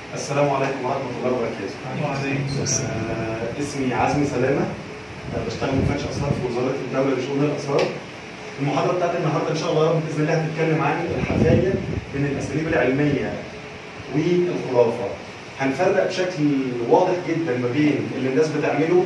السلام عليكم ورحمة الله وبركاته. آه اسمي عزمي سلامة آه بشتغل مفتش آثار في وزارة الدولة لشؤون الآثار. المحاضرة بتاعت النهاردة إن شاء الله يا رب بإذن الله هتتكلم عن الحفاير من الأساليب العلمية والخرافة. هنفرق بشكل واضح جدا ما بين اللي الناس بتعمله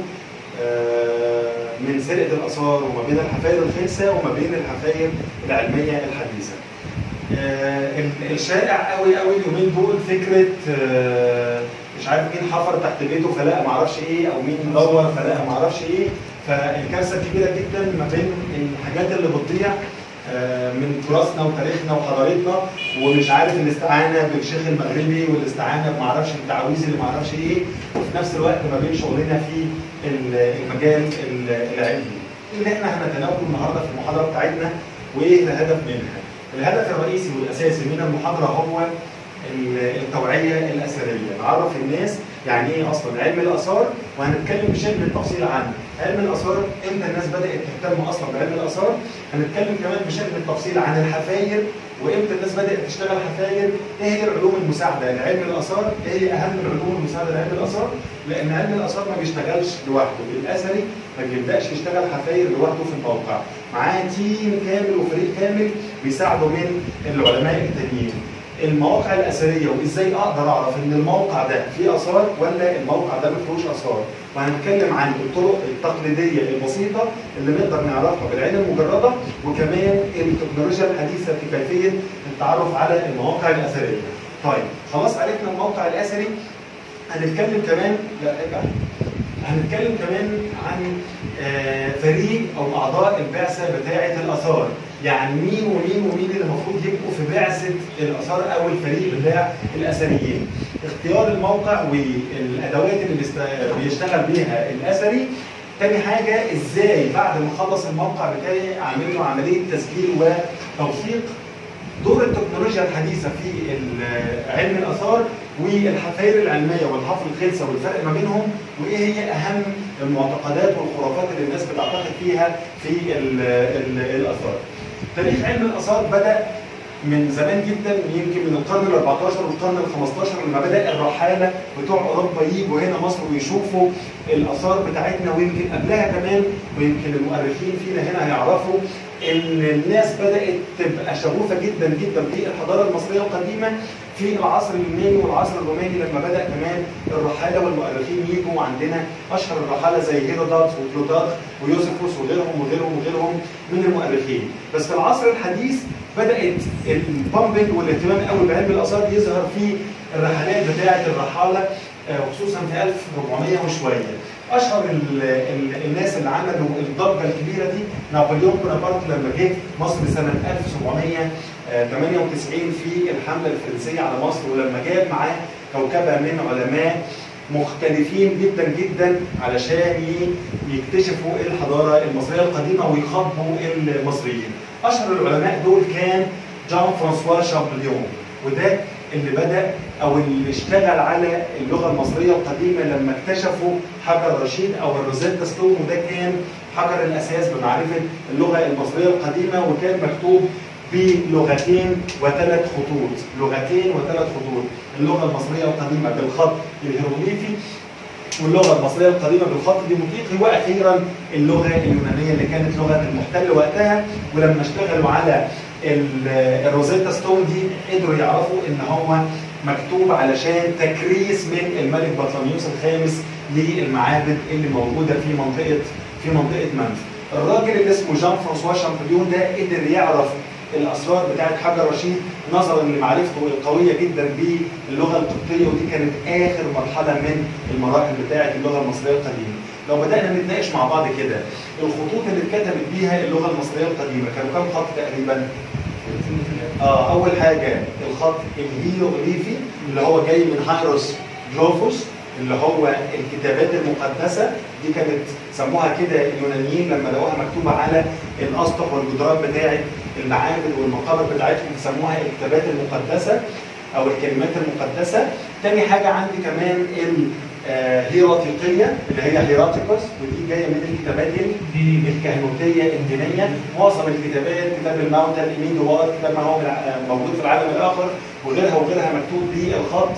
آه من سرقة الآثار وما بين الحفاير الخلسة وما بين الحفاير العلمية الحديثة. آه، الشائع قوي قوي اليومين دول فكره آه، مش عارف مين حفر تحت بيته فلقى معرفش ايه او مين دور فلقى معرفش ايه فالكارثه كبيره جدا ما بين الحاجات اللي بتضيع آه، من تراثنا وتاريخنا وحضارتنا ومش عارف الاستعانه بالشيخ المغربي والاستعانه بمعرفش التعاويذ اللي معرفش ايه وفي نفس الوقت ما بين شغلنا في المجال العلمي. اللي احنا هنتناوله النهارده في المحاضره بتاعتنا وايه الهدف منها؟ الهدف الرئيسي والاساسي من المحاضره هو التوعيه الاثريه، نعرف الناس يعني ايه اصلا علم الاثار وهنتكلم بشكل التفصيل عنه، علم الاثار امتى الناس بدات تهتم اصلا بعلم الاثار، هنتكلم كمان بشكل التفصيل عن الحفاير وامتى الناس بدات تشتغل حفاير، ايه هي العلوم المساعده لعلم الاثار، ايه هي اهم العلوم المساعده لعلم الاثار، لان علم الاثار ما بيشتغلش لوحده، الاثري ما بيبداش يشتغل حفاير لوحده في الموقع، معاه تيم كامل وفريق كامل بيساعده من العلماء التانيين. المواقع الاثريه وازاي اقدر اعرف ان الموقع ده فيه اثار ولا الموقع ده ما فيهوش اثار وهنتكلم عن الطرق التقليديه البسيطه اللي نقدر نعرفها بالعين المجرده وكمان التكنولوجيا الحديثه في كيفيه التعرف على المواقع الاثريه. طيب خلاص عرفنا الموقع الاثري هنتكلم كمان لا ارجع هنتكلم كمان عن فريق او اعضاء البعثه بتاعه الاثار يعني مين ومين ومين اللي المفروض يبقوا في بعثه الاثار او الفريق بتاع الاثريين اختيار الموقع والادوات اللي بيشتغل بيها الاثري تاني حاجه ازاي بعد ما اخلص الموقع بتاعي اعمل له عمليه تسجيل وتوثيق دور التكنولوجيا الحديثه في علم الاثار والحفاير العلميه والحفر الخلسه والفرق ما بينهم وايه هي اهم المعتقدات والخرافات اللي الناس بتعتقد فيها في ال ال الاثار. تاريخ علم الاثار بدا من زمان جدا يمكن من القرن ال 14 والقرن ال 15 لما بدا الرحاله بتوع اوروبا يجوا هنا مصر ويشوفوا الاثار بتاعتنا ويمكن قبلها كمان ويمكن المؤرخين فينا هنا هيعرفوا ان الناس بدات تبقى شغوفه جدا جدا بالحضاره المصريه القديمه في العصر اليوناني والعصر الروماني لما بدا كمان الرحاله والمؤرخين يجوا عندنا اشهر الرحاله زي هيرودوت وبلوتارخ ويوسفوس وغيرهم وغيرهم وغيرهم من المؤرخين بس في العصر الحديث بدات البامبنج والاهتمام قوي بعلم الاثار يظهر في الرحلات بتاعه الرحاله خصوصا في 1400 وشويه اشهر ال ال الناس اللي عملوا الضجه الكبيره دي نابليون بونابرت لما جه مصر سنه 1798 في الحمله الفرنسيه على مصر ولما جاب معاه كوكبه من علماء مختلفين جدا جدا علشان يكتشفوا الحضاره المصريه القديمه ويخاطبوا المصريين. اشهر العلماء دول كان جان فرانسوا شامبليون وده اللي بدا او اللي اشتغل على اللغه المصريه القديمه لما اكتشفوا حجر رشيد او الروزيتا ستون وده كان حجر الاساس بمعرفه اللغه المصريه القديمه وكان مكتوب بلغتين وثلاث خطوط، لغتين وثلاث خطوط، اللغه المصريه القديمه بالخط الهيروغليفي واللغه المصريه القديمه بالخط الديموقيقي واخيرا اللغه اليونانيه اللي كانت لغه المحتل وقتها ولما اشتغلوا على الروزيتا ستون دي قدروا يعرفوا ان هو مكتوب علشان تكريس من الملك بطليموس الخامس للمعابد اللي موجوده في منطقه في منطقه منف. الراجل اللي اسمه جان فرانسوا شامبليون ده قدر يعرف الاسرار بتاعت حجر رشيد نظرا لمعرفته القويه جدا باللغه القبطيه ودي كانت اخر مرحله من المراحل بتاعه اللغه المصريه القديمه. لو بدانا نتناقش مع بعض كده الخطوط اللي اتكتبت بيها اللغه المصريه القديمه كانوا كام خط تقريبا؟ اه اول حاجه الخط الهيروغليفي اللي هو جاي من هايروس جلوفوس اللي هو الكتابات المقدسه دي كانت سموها كده اليونانيين لما لقوها مكتوبه على الاسطح والجدران بتاعه المعابد والمقابر بتاعتهم سموها الكتابات المقدسه او الكلمات المقدسه. تاني حاجه عندي كمان الهيراتيقيه اللي هي هيراتيكوس ودي جايه من الكتابات الكهنوتيه الدينيه معظم الكتابات كتاب الموتى الايمين دوار كتاب ما هو موجود في العالم الاخر وغيرها وغيرها مكتوب بالخط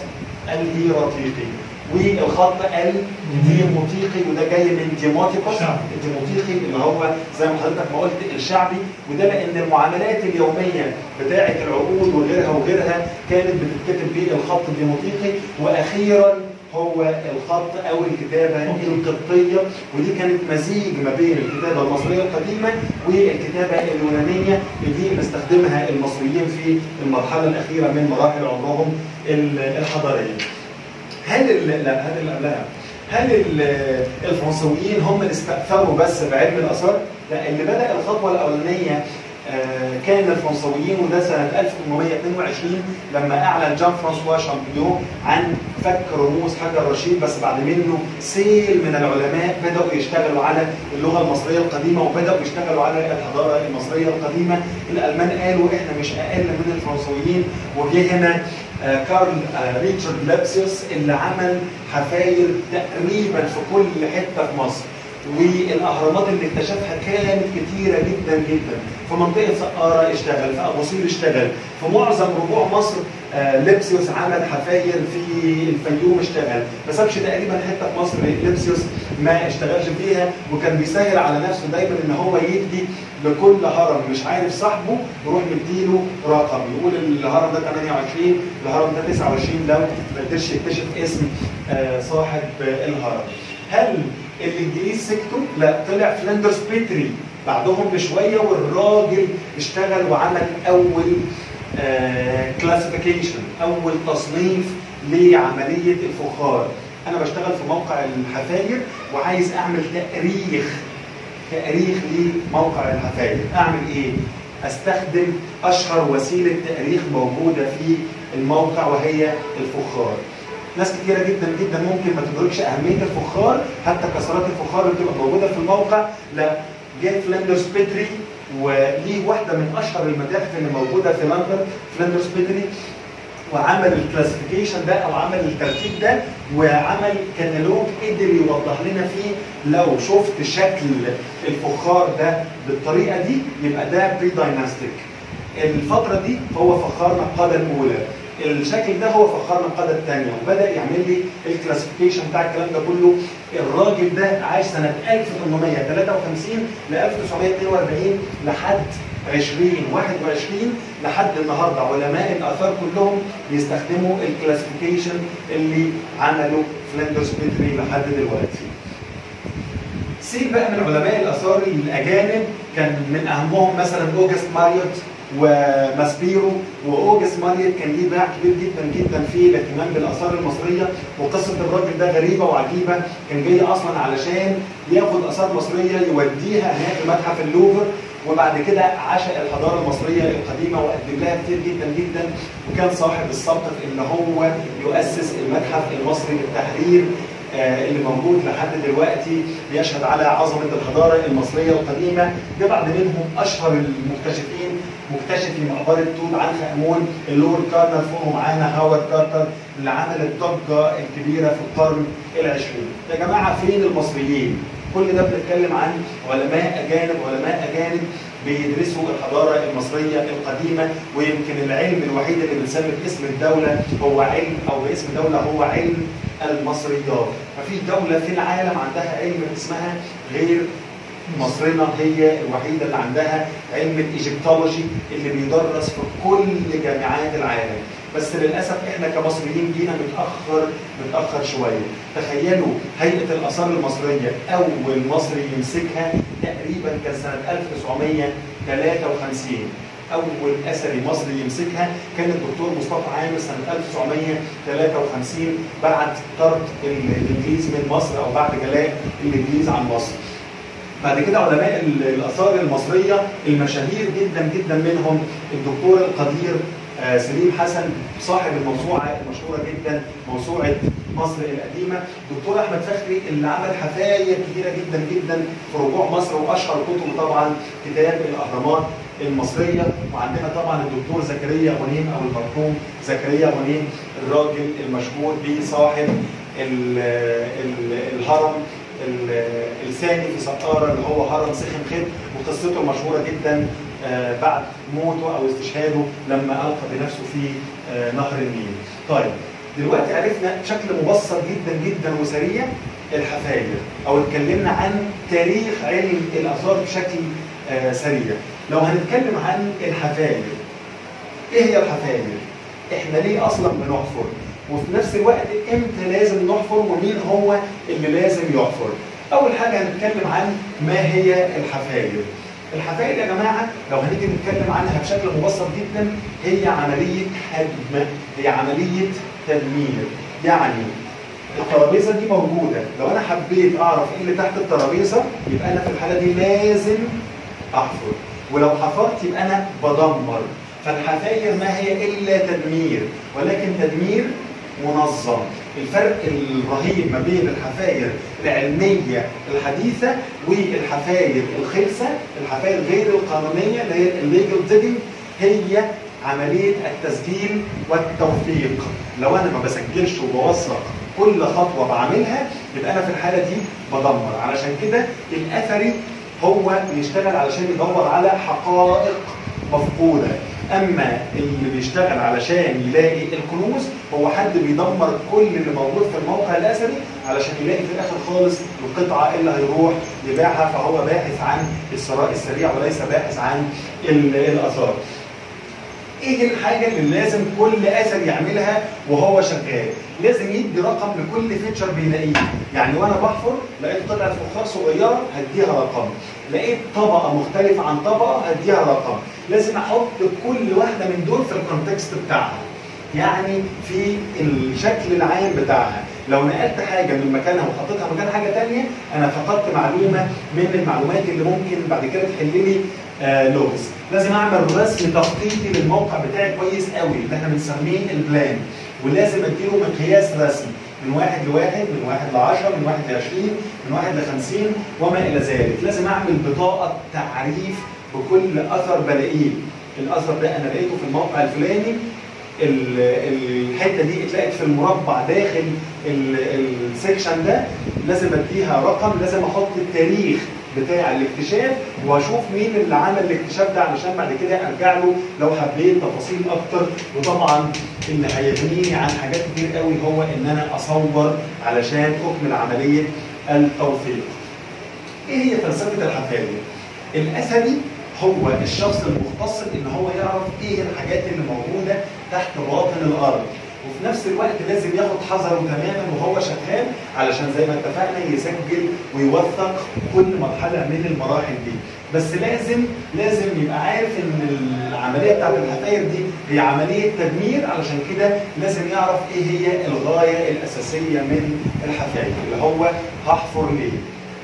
الهيراتيقي والخط الديموتيقي وده جاي من ديموتيكوس شعبي. الديموتيقي اللي هو زي ما حضرتك ما قلت الشعبي وده لان المعاملات اليوميه بتاعه العقود وغيرها وغيرها كانت بتتكتب بالخط الديموتيقي واخيرا هو الخط او الكتابه القبطيه ودي كانت مزيج ما بين الكتابه المصريه القديمه والكتابه اليونانيه اللي بيستخدمها المصريين في المرحله الاخيره من مراحل عمرهم الحضاريه. هل ال- لا هذا اللي قبلها هل ال- الفرنسويين هم اللي استأثروا بس بعلم الآثار؟ لا اللي بدأ الخطوة الأولانية آه، كان الفرنسويين وده سنة 1822 لما أعلن جان فرانسوا شامبيون عن فك رموز حجر رشيد بس بعد منه سيل من العلماء بدأوا يشتغلوا على اللغة المصرية القديمة وبدأوا يشتغلوا على الحضارة المصرية القديمة الألمان قالوا إحنا مش أقل من الفرنسويين وجه هنا آه، كارل آه، ريتشارد لابسيوس اللي عمل حفاير تقريبا في كل حته في مصر والاهرامات اللي اكتشفها كانت كتيره جدا جدا في منطقه سقاره اشتغل في ابو سير اشتغل في معظم ربوع مصر آه، لبسيوس عمل حفاير في الفيوم اشتغل ما سابش تقريبا حته في مصر لبسيوس ما اشتغلش فيها وكان بيسهل على نفسه دايما ان هو يدي لكل هرم مش عارف صاحبه يروح مديله رقم يقول الهرم ده 28 الهرم ده 29 لو ما قدرش يكتشف اسم آه، صاحب آه، الهرم هل الانجليز سكتوا؟ لا طلع فلاندرز بيتري بعدهم بشويه والراجل اشتغل وعمل اول كلاسيفيكيشن اول تصنيف لعمليه الفخار انا بشتغل في موقع الحفاير وعايز اعمل تاريخ تاريخ لموقع الحفاير اعمل ايه استخدم اشهر وسيله تاريخ موجوده في الموقع وهي الفخار ناس كتيره جدا جدا ممكن ما تدركش اهميه الفخار حتى كسرات الفخار اللي بتبقى موجوده في الموقع لا جه فلاندرز بيتري وليه واحده من اشهر المتاحف اللي موجوده في لندن فلاندرز بيتري وعمل الكلاسيفيكيشن ده او عمل الترتيب ده وعمل كتالوج قدر يوضح لنا فيه لو شفت شكل الفخار ده بالطريقه دي يبقى ده بري دايناستيك الفتره دي هو فخار نقاده الاولى الشكل ده هو فخار نقاده الثانيه وبدا يعمل لي الكلاسيفيكيشن بتاع الكلام ده كله الراجل ده عاش سنه 1853 ل 1942 لحد 2021 لحد النهارده علماء الاثار كلهم بيستخدموا الكلاسيفيكيشن اللي عمله فلندرز بيتري لحد دلوقتي. سيب بقى من علماء الاثار الاجانب كان من اهمهم مثلا اوجست ماريوت وماسبيرو واوجست ماريوت كان ليه باع كبير جدا جدا في الاهتمام بالاثار المصريه وقصه الراجل ده غريبه وعجيبه كان جاي اصلا علشان ياخد اثار مصريه يوديها هناك لمتحف اللوفر وبعد كده عشق الحضاره المصريه القديمه وقدم لها كتير جدا جدا وكان صاحب السبق في ان هو يؤسس المتحف المصري للتحرير آه، اللي موجود لحد دلوقتي بيشهد على عظمه الحضاره المصريه القديمه ده بعد منهم اشهر المكتشفين مكتشفي مقبره توت عنخ امون اللورد كارتر فوقه معانا هاورد كارتر اللي عمل الضجه الكبيره في القرن العشرين يا جماعه فين المصريين؟ كل ده بنتكلم عن علماء اجانب علماء اجانب بيدرسوا الحضاره المصريه القديمه ويمكن العلم الوحيد اللي بنسمي باسم الدوله هو علم او باسم دوله هو علم المصريات مفيش دوله في العالم عندها علم اسمها غير مصرنا هي الوحيده اللي عندها علم الايجيبتولوجي اللي بيدرس في كل جامعات العالم بس للاسف احنا كمصريين جينا متاخر متاخر شويه تخيلوا هيئه الاثار المصريه اول مصري يمسكها تقريبا كان سنه 1953 اول اثري مصري يمسكها كان الدكتور مصطفى عامر سنه 1953 بعد طرد الانجليز من مصر او بعد جلاء الانجليز عن مصر. بعد كده علماء ال- الاثار المصريه المشاهير جدا جدا منهم الدكتور القدير آه، سليم حسن صاحب الموسوعه المشهوره جدا موسوعه مصر القديمه دكتور احمد فخري اللي عمل حفاير كتيره جدا جدا في رجوع مصر واشهر كتبه طبعا كتاب الاهرامات المصريه وعندنا طبعا الدكتور زكريا غنيم او المرحوم زكريا غنيم الراجل المشهور بصاحب ال- ال- الهرم ال- الثاني في سقاره اللي هو هرم سخن خد وقصته المشهوره جدا آه، بعد موته او استشهاده لما القى بنفسه في آه، نهر النيل. طيب دلوقتي عرفنا بشكل مبسط جدا جدا وسريع الحفاير او اتكلمنا عن تاريخ علم الاثار بشكل آه سريع لو هنتكلم عن الحفاير ايه هي الحفاير احنا ليه اصلا بنحفر وفي نفس الوقت امتى لازم نحفر ومين هو اللي لازم يحفر اول حاجه هنتكلم عن ما هي الحفاير الحفاير يا جماعه لو هنيجي نتكلم عنها بشكل مبسط جدا هي عمليه هدم هي عمليه تدمير يعني الترابيزه دي موجوده لو انا حبيت اعرف ايه اللي تحت الترابيزه يبقى انا في الحاله دي لازم احفر ولو حفرت يبقى انا بدمر فالحفاير ما هي الا تدمير ولكن تدمير منظم الفرق الرهيب ما بين الحفاير العلميه الحديثه والحفاير الخلسه الحفاير غير القانونيه اللي هي الليجل ديجنج هي عمليه التسجيل والتوثيق لو انا ما بسجلش وبوثق كل خطوه بعملها يبقى انا في الحاله دي بدمر علشان كده الاثري هو بيشتغل علشان يدور على حقائق مفقوده اما اللي بيشتغل علشان يلاقي الكنوز هو حد بيدمر كل اللي موجود في الموقع الاثري علشان يلاقي في الاخر خالص القطعه اللي هيروح يبيعها فهو باحث عن الثراء السريع وليس باحث عن الاثار. ايه الحاجه اللي لازم كل اثر يعملها وهو شغال؟ لازم يدي رقم لكل فيتشر بيلاقيه، يعني وانا بحفر لقيت قطعه فخار صغيره هديها رقم، لقيت طبقه مختلفه عن طبقه هديها رقم، لازم احط كل واحده من دول في الكونتكست بتاعها. يعني في الشكل العام بتاعها لو نقلت حاجه من مكانها وحطيتها مكان حاجه ثانيه انا فقدت معلومه من المعلومات اللي ممكن بعد كده تحل لي آه لغز لازم اعمل رسم تخطيطي للموقع بتاعي كويس قوي اللي احنا بنسميه البلان ولازم اديله مقياس رسمي من واحد لواحد من واحد ل 10 من واحد ل 20 من واحد ل 50 وما الى ذلك لازم اعمل بطاقه تعريف بكل اثر بلاقيه الاثر ده انا لقيته في الموقع الفلاني الحته دي اتلقت في المربع داخل السكشن ده لازم اديها رقم لازم احط التاريخ بتاع الاكتشاف واشوف مين اللي عمل الاكتشاف ده علشان بعد كده ارجع له لو حبيت تفاصيل اكتر وطبعا اللي هيغنيني عن حاجات كتير قوي هو ان انا اصور علشان اكمل عمليه التوثيق. ايه هي فلسفه الحفايه؟ الاثري هو الشخص المختص ان هو يعرف ايه الحاجات اللي موجوده تحت باطن الارض وفي نفس الوقت لازم ياخد حذره تماما وهو شغال علشان زي ما اتفقنا يسجل ويوثق كل مرحله من المراحل دي بس لازم لازم يبقى عارف ان العمليه بتاعت الحفاير دي هي عمليه تدمير علشان كده لازم يعرف ايه هي الغايه الاساسيه من الحفاير اللي هو هحفر ليه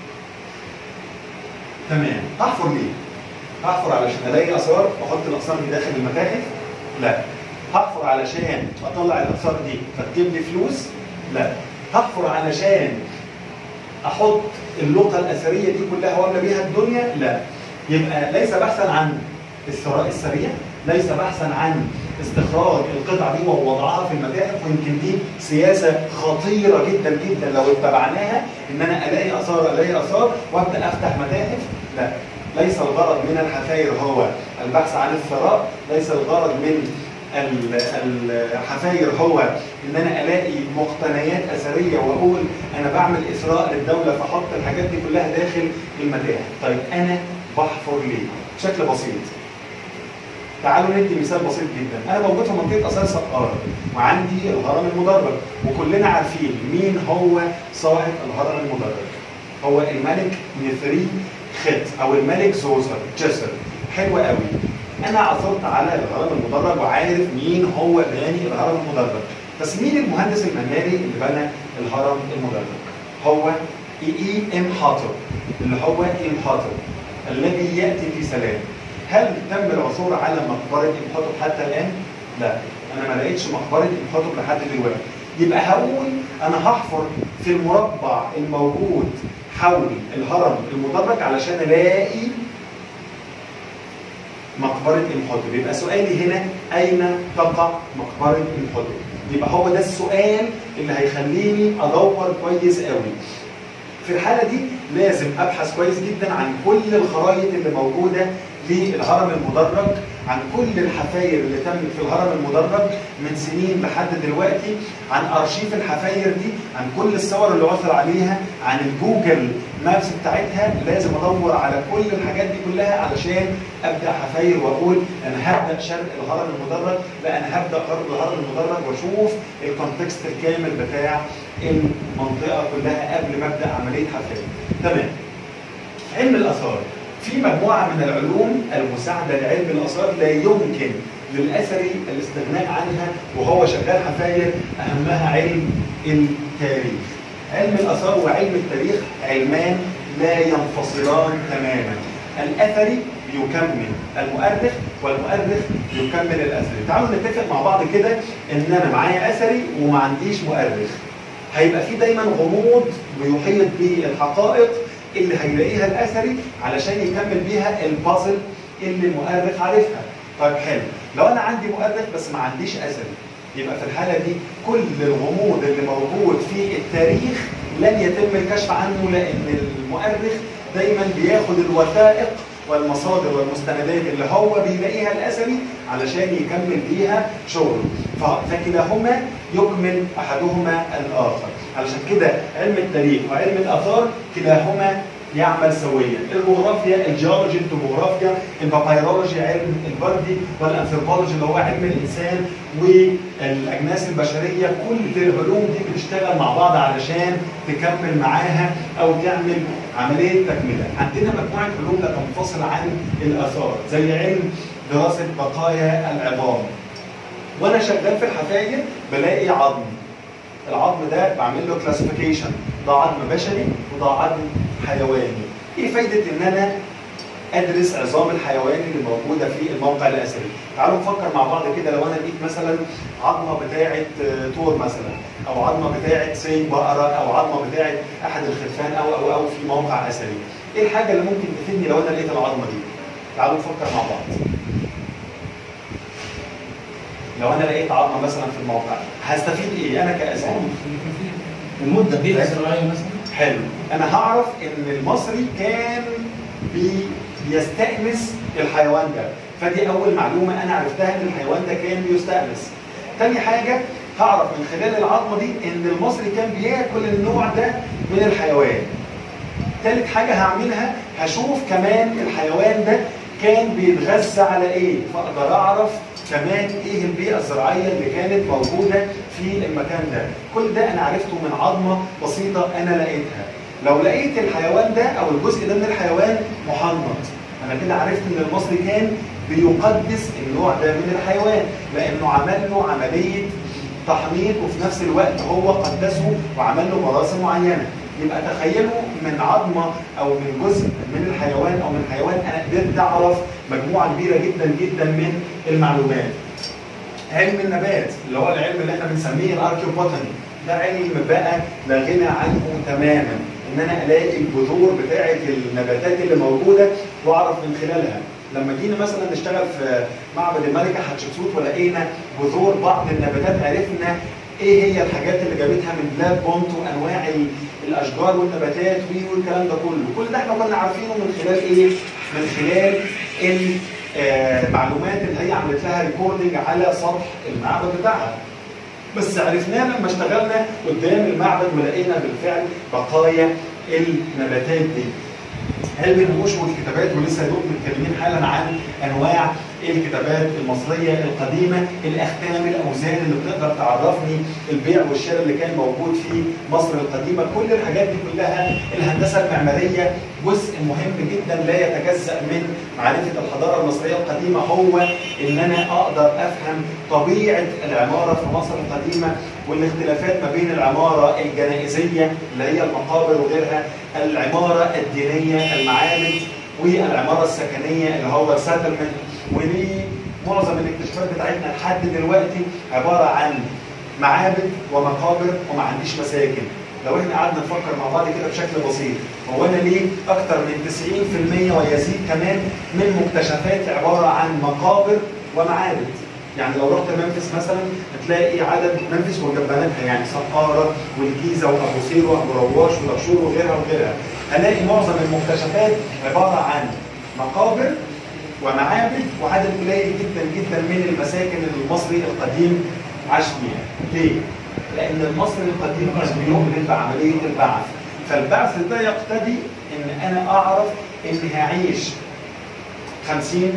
تمام هحفر ليه هحفر علشان الاقي اثار واحط الاثار دي داخل المتاحف؟ لا. هحفر علشان اطلع الاثار دي فتجيب لي فلوس؟ لا. هحفر علشان احط اللقطه الاثريه دي كلها واملى بيها الدنيا؟ لا. يبقى ليس بحثا عن الثراء السريع، ليس بحثا عن استخراج القطع دي ووضعها في المتاحف ويمكن دي سياسه خطيره جدا جدا لو اتبعناها ان انا الاقي اثار الاقي اثار وابدا افتح متاحف لا ليس الغرض من الحفاير هو البحث عن الثراء ليس الغرض من الحفاير هو ان انا الاقي مقتنيات اثريه واقول انا بعمل اثراء للدوله فاحط الحاجات دي كلها داخل المتاحف طيب انا بحفر ليه بشكل بسيط تعالوا ندي مثال بسيط جدا انا موجود في منطقه اثار سقاره وعندي الهرم المدرج وكلنا عارفين مين هو صاحب الهرم المدرج هو الملك نفري خت او الملك زوزر جسر حلوه قوي انا عثرت على الهرم المدرج وعارف مين هو باني الهرم المدرج بس مين المهندس المعماري اللي بنى الهرم المدرج هو اي اي ام حاطب اللي هو اي ام حاطب الذي ياتي في سلام هل تم العثور على مقبره ام حاطب حتى الان لا انا ما لقيتش مقبره ام حاطب لحد دلوقتي يبقى هقول انا هحفر في المربع الموجود حول الهرم المدرج علشان الاقي مقبرة الحطب يبقى سؤالي هنا أين تقع مقبرة الحطب يبقى هو ده السؤال اللي هيخليني أدور كويس قوي في الحالة دي لازم أبحث كويس جدا عن كل الخرائط اللي موجودة للهرم المدرج عن كل الحفاير اللي تمت في الهرم المدرج من سنين لحد دلوقتي عن ارشيف الحفاير دي عن كل الصور اللي وصل عليها عن الجوجل مابس بتاعتها لازم ادور على كل الحاجات دي كلها علشان ابدا حفاير واقول انا هبدا شرق الهرم المدرج لا انا هبدا غرب الهرم المدرج واشوف الكونتكست الكامل بتاع المنطقه كلها قبل ما ابدا عمليه حفاير تمام علم الاثار في مجموعه من العلوم المساعده لعلم الاثار لا يمكن للاثري الاستغناء عنها وهو شغال حفاير اهمها علم التاريخ. علم الاثار وعلم التاريخ علمان لا ينفصلان تماما. الاثري يكمل المؤرخ والمؤرخ يكمل الاثري. تعالوا نتفق مع بعض كده ان انا معايا اثري وما عنديش مؤرخ. هيبقى في دايما غموض بيحيط بالحقائق اللي هيلاقيها الاثري علشان يكمل بيها البازل اللي المؤرخ عارفها. طيب حلو، لو انا عندي مؤرخ بس ما عنديش اثري يبقى في الحاله دي كل الغموض اللي موجود في التاريخ لن يتم الكشف عنه لان المؤرخ دايما بياخد الوثائق والمصادر والمستندات اللي هو بيلاقيها الاثري علشان يكمل بيها شغله فكلاهما يكمل احدهما الاخر علشان كده علم التاريخ وعلم الاثار كلاهما يعمل سويا الجغرافيا الجيولوجي التوبوغرافيا البابايرولوجي علم البردي والانثروبولوجي اللي هو علم الانسان والاجناس البشريه كل العلوم دي بتشتغل مع بعض علشان تكمل معاها او تعمل عمليه تكمله عندنا مجموعه علوم لا تنفصل عن الاثار زي علم دراسه بقايا العظام وانا شغال في الحفاير بلاقي عظم العظم ده بعمل له كلاسيفيكيشن ده عظم بشري وده عظم حيواني ايه فايده ان انا ادرس عظام الحيوان اللي موجوده في الموقع الاثري تعالوا نفكر مع بعض كده لو انا لقيت مثلا عظمه بتاعه طور مثلا او عظمه بتاعه سي بقره او عظمه بتاعه احد الخرفان او او او في موقع اثري ايه الحاجه اللي ممكن تفيدني لو انا لقيت العظمه دي تعالوا نفكر مع بعض لو انا لقيت عظمه مثلا في الموقع هستفيد ايه انا كاثري المده بيئه زراعيه مثلا حلو انا هعرف ان المصري كان بي بيستأنس الحيوان ده فدي اول معلومه انا عرفتها ان الحيوان ده كان بيستأنس تاني حاجه هعرف من خلال العظمه دي ان المصري كان بياكل النوع ده من الحيوان تالت حاجه هعملها هشوف كمان الحيوان ده كان بيتغذى على ايه فاقدر اعرف كمان ايه البيئه الزراعيه اللي كانت موجوده في المكان ده كل ده انا عرفته من عظمه بسيطه انا لقيتها لو لقيت الحيوان ده او الجزء ده من الحيوان محنط انا كده عرفت ان المصري كان بيقدس النوع ده من الحيوان لانه عمل له عمليه تحنيط وفي نفس الوقت هو قدسه وعمل له مراسم معينه يبقى تخيلوا من عظمه او من جزء من الحيوان او من حيوان انا قدرت اعرف مجموعه كبيره جدا جدا من المعلومات. علم النبات اللي هو العلم اللي احنا بنسميه الاركيوبوتاني ده علم بقى لا غنى عنه تماما ان انا الاقي الجذور بتاعه النباتات اللي موجوده واعرف من خلالها لما جينا مثلا نشتغل في معبد الملكه حتشبسوت ولقينا جذور بعض النباتات عرفنا ايه هي الحاجات اللي جابتها من بلاد بونت وانواع الاشجار والنباتات والكلام ده كله كل ده احنا كنا عارفينه من خلال ايه من خلال المعلومات اللي هي عملت لها ريكوردنج على سطح المعبد بتاعها بس عرفناه لما اشتغلنا قدام المعبد ولقينا بالفعل بقايا النباتات دي علم النقوش والكتابات ولسه دوب متكلمين حالا عن انواع الكتابات المصريه القديمه الاختام الاوزان اللي بتقدر تعرفني البيع والشراء اللي كان موجود في مصر القديمه كل الحاجات دي كلها الهندسه المعماريه جزء مهم جدا لا يتجزا من معرفه الحضاره المصريه القديمه هو ان انا اقدر افهم طبيعه العماره في مصر القديمه والاختلافات ما بين العماره الجنائزيه اللي هي المقابر وغيرها العماره الدينيه المعابد والعماره السكنيه اللي هو السيتلمنت ودي معظم الاكتشافات بتاعتنا لحد دلوقتي عباره عن معابد ومقابر وما عنديش مساكن لو احنا قعدنا نفكر مع بعض كده بشكل بسيط هو انا ليه اكتر من 90% ويزيد كمان من مكتشفات عباره عن مقابر ومعابد يعني لو رحت منفس مثلا هتلاقي عدد منفس وجباناتها يعني سقاره والجيزه وابو سير وابو رواش ودهشور وغيرها وغيرها هلاقي معظم المكتشفات عباره عن مقابر ومعابد وعدد قليل جدا جدا من المساكن اللي المصري القديم عاش فيها. ليه؟ لأن المصري القديم كان بيؤمن بعملية البعث. فالبعث ده يقتضي إن أنا أعرف إني هعيش 50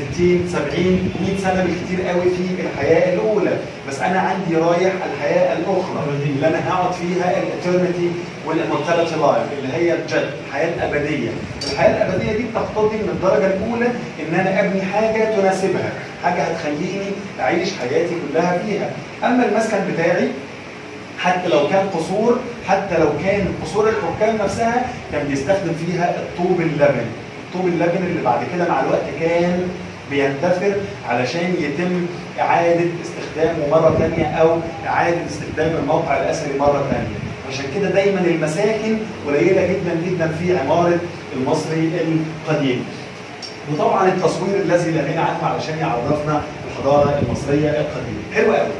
60 70 100 سنه بالكثير قوي في الحياه الاولى بس انا عندي رايح الحياه الاخرى اللي انا هقعد فيها الاترنتي والامورتاليتي لايف اللي هي الجد الحياه الابديه الحياه الابديه دي بتقتضي من الدرجه الاولى ان انا ابني حاجه تناسبها حاجه هتخليني اعيش حياتي كلها فيها اما المسكن بتاعي حتى لو كان قصور حتى لو كان قصور الحكام نفسها كان بيستخدم فيها الطوب اللبني طوب اللبن اللي بعد كده مع الوقت كان بيندثر علشان يتم إعادة استخدامه مرة تانية أو إعادة استخدام الموقع الأثري مرة تانية عشان كده دايما المساكن قليلة جدا جدا في عمارة المصري القديم وطبعا التصوير الذي لا غنى عنه علشان يعرفنا الحضارة المصرية القديمة حلو قوي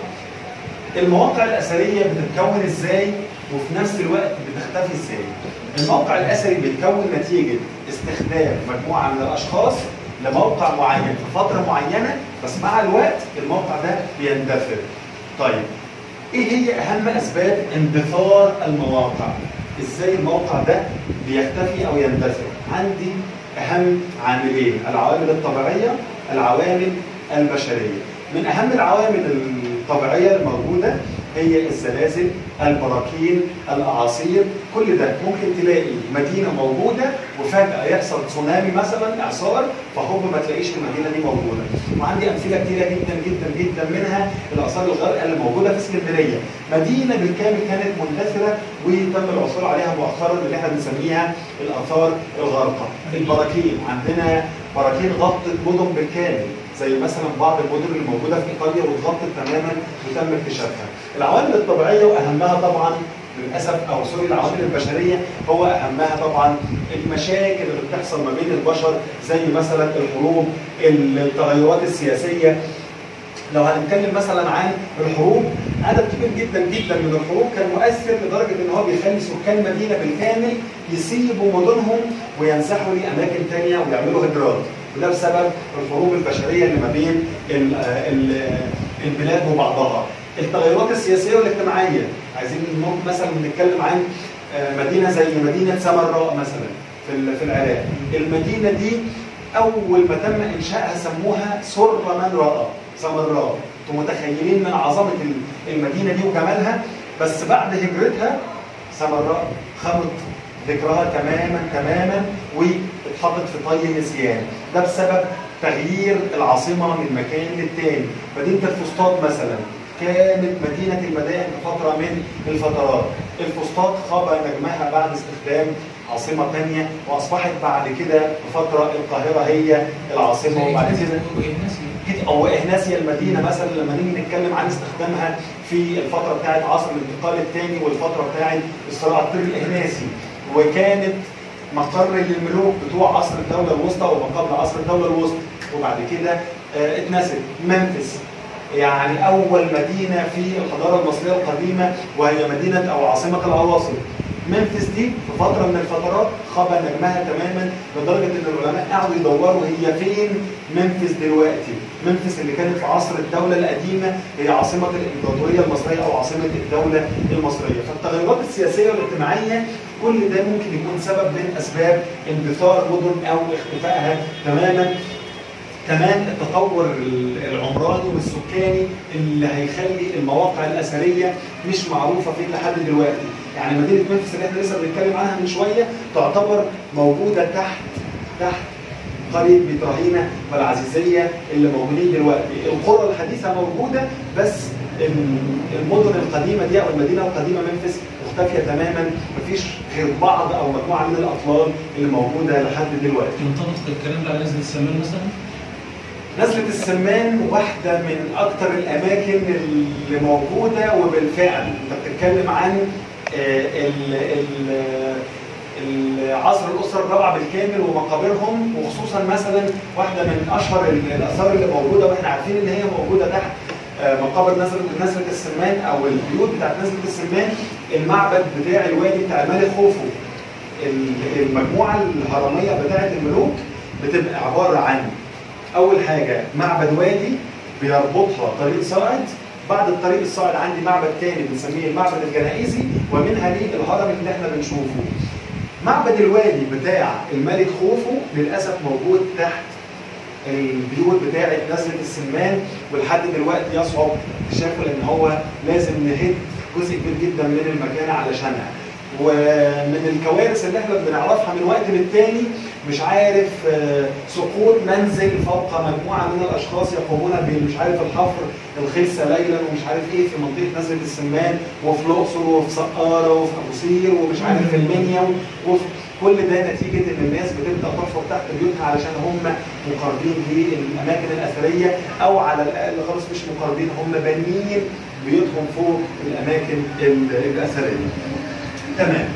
المواقع الأثرية بتتكون إزاي وفي نفس الوقت بتختفي إزاي الموقع الأثري بيتكون نتيجة استخدام مجموعة من الأشخاص لموقع معين في فترة معينة بس مع الوقت الموقع ده بيندثر. طيب إيه هي أهم أسباب اندثار المواقع؟ إزاي الموقع ده بيختفي أو يندثر؟ عندي أهم عاملين العوامل الطبيعية العوامل البشرية. من أهم العوامل الطبيعية الموجودة هي الزلازل البراكين الاعاصير كل ده ممكن تلاقي مدينه موجوده وفجاه يحصل تسونامي مثلا اعصار فهوب ما تلاقيش المدينه دي موجوده وعندي امثله كتيره جدا جدا جدا منها الاثار الغارقه اللي موجوده في اسكندريه مدينه بالكامل كانت مندثره وتم العثور عليها مؤخرا اللي احنا بنسميها الاثار الغارقه البراكين عندنا براكين غطت مدن بالكامل زي مثلا بعض المدن اللي موجوده في ايطاليا واتغطت تماما وتم اكتشافها. العوامل الطبيعيه واهمها طبعا للاسف او سوري العوامل البشريه هو اهمها طبعا المشاكل اللي بتحصل ما بين البشر زي مثلا الحروب التغيرات السياسيه لو هنتكلم مثلا عن الحروب عدد كبير جدا جدا من الحروب كان مؤثر لدرجه ان هو بيخلي سكان مدينه بالكامل يسيبوا مدنهم وينزحوا لاماكن ثانيه ويعملوا هجرات وده بسبب الحروب البشريه اللي ما بين ال ال البلاد وبعضها. التغيرات السياسيه والاجتماعيه عايزين ممكن مثلا نتكلم عن مدينه زي مدينه سامراء مثلا في في العراق. المدينه دي اول ما تم انشائها سموها سر من راى سامراء. انتم متخيلين من عظمه المدينه دي وجمالها بس بعد هجرتها سامراء خمت ذكرها تماما تماما واتحطت في طي النسيان ده بسبب تغيير العاصمه من مكان للتاني مدينه الفسطاط مثلا كانت مدينة المدائن في فترة من الفترات الفسطاط خاب نجمها بعد استخدام عاصمة ثانية وأصبحت بعد كده بفترة القاهرة هي العاصمة وبعد كده أو إهناسيا المدينة مثلا لما نيجي نتكلم عن استخدامها في الفترة بتاعت عصر الانتقال الثاني والفترة بتاعت الصراع الطري الإهناسي وكانت مقر للملوك بتوع عصر الدولة الوسطى وما قبل عصر الدولة الوسطى وبعد كده اه اتنست منفس يعني أول مدينة في الحضارة المصرية القديمة وهي مدينة أو عاصمة العواصم منفس دي في فترة من الفترات خاب نجمها تماما لدرجة إن العلماء قعدوا يدوروا هي فين منفس دلوقتي منفس اللي كانت في عصر الدولة القديمة هي عاصمة الإمبراطورية المصرية أو عاصمة الدولة المصرية فالتغيرات السياسية والاجتماعية كل ده ممكن يكون سبب من أسباب اندثار مدن أو اختفائها تماما كمان التطور العمراني والسكاني اللي هيخلي المواقع الاثريه مش معروفه فين لحد دلوقتي، يعني مدينه منفس اللي احنا لسه بنتكلم عنها من شويه تعتبر موجوده تحت تحت قريه بيت رهينه والعزيزيه اللي موجودين دلوقتي، القرى الحديثه موجوده بس المدن القديمه دي او المدينه القديمه منفس مختفيه تماما مفيش غير بعض او مجموعه من الاطلال اللي موجوده لحد دلوقتي. ينطبق الكلام ده على نزله السمان مثلا؟ نزلة السمان واحدة من أكثر الأماكن اللي موجودة وبالفعل أنت بتتكلم عن عصر الأسرة الرابعة بالكامل ومقابرهم وخصوصا مثلا واحدة من أشهر الآثار اللي موجودة وإحنا عارفين إن هي موجودة تحت مقابر نزلة نزلة السمان أو البيوت بتاعت نزلة السمان المعبد بتاع الوادي بتاع الملك خوفو المجموعة الهرمية بتاعت الملوك بتبقى عبارة عن اول حاجه معبد وادي بيربطها طريق صاعد بعد الطريق الصاعد عندي معبد تاني بنسميه المعبد الجنائزي ومنها ليه الهرم اللي احنا بنشوفه معبد الوادي بتاع الملك خوفو للاسف موجود تحت البيوت بتاعه نزله السمان ولحد دلوقتي يصعب اكتشافه لان هو لازم نهد جزء كبير جدا من المكان علشانها ومن الكوارث اللي احنا بنعرفها من وقت للتاني مش عارف آه، سقوط منزل فوق مجموعه من الاشخاص يقومون بمش عارف الحفر الخلسه ليلا ومش عارف ايه في منطقه نزله السمان وفي الاقصر وفي سقاره وفي ابو سير ومش عارف في المنيا وفي كل ده نتيجه ان الناس بتبدا تحفر تحت بيوتها علشان هم مقربين للاماكن الاثريه او على الاقل خالص مش مقربين هم بانيين بيوتهم فوق الاماكن ال- الاثريه. تمام.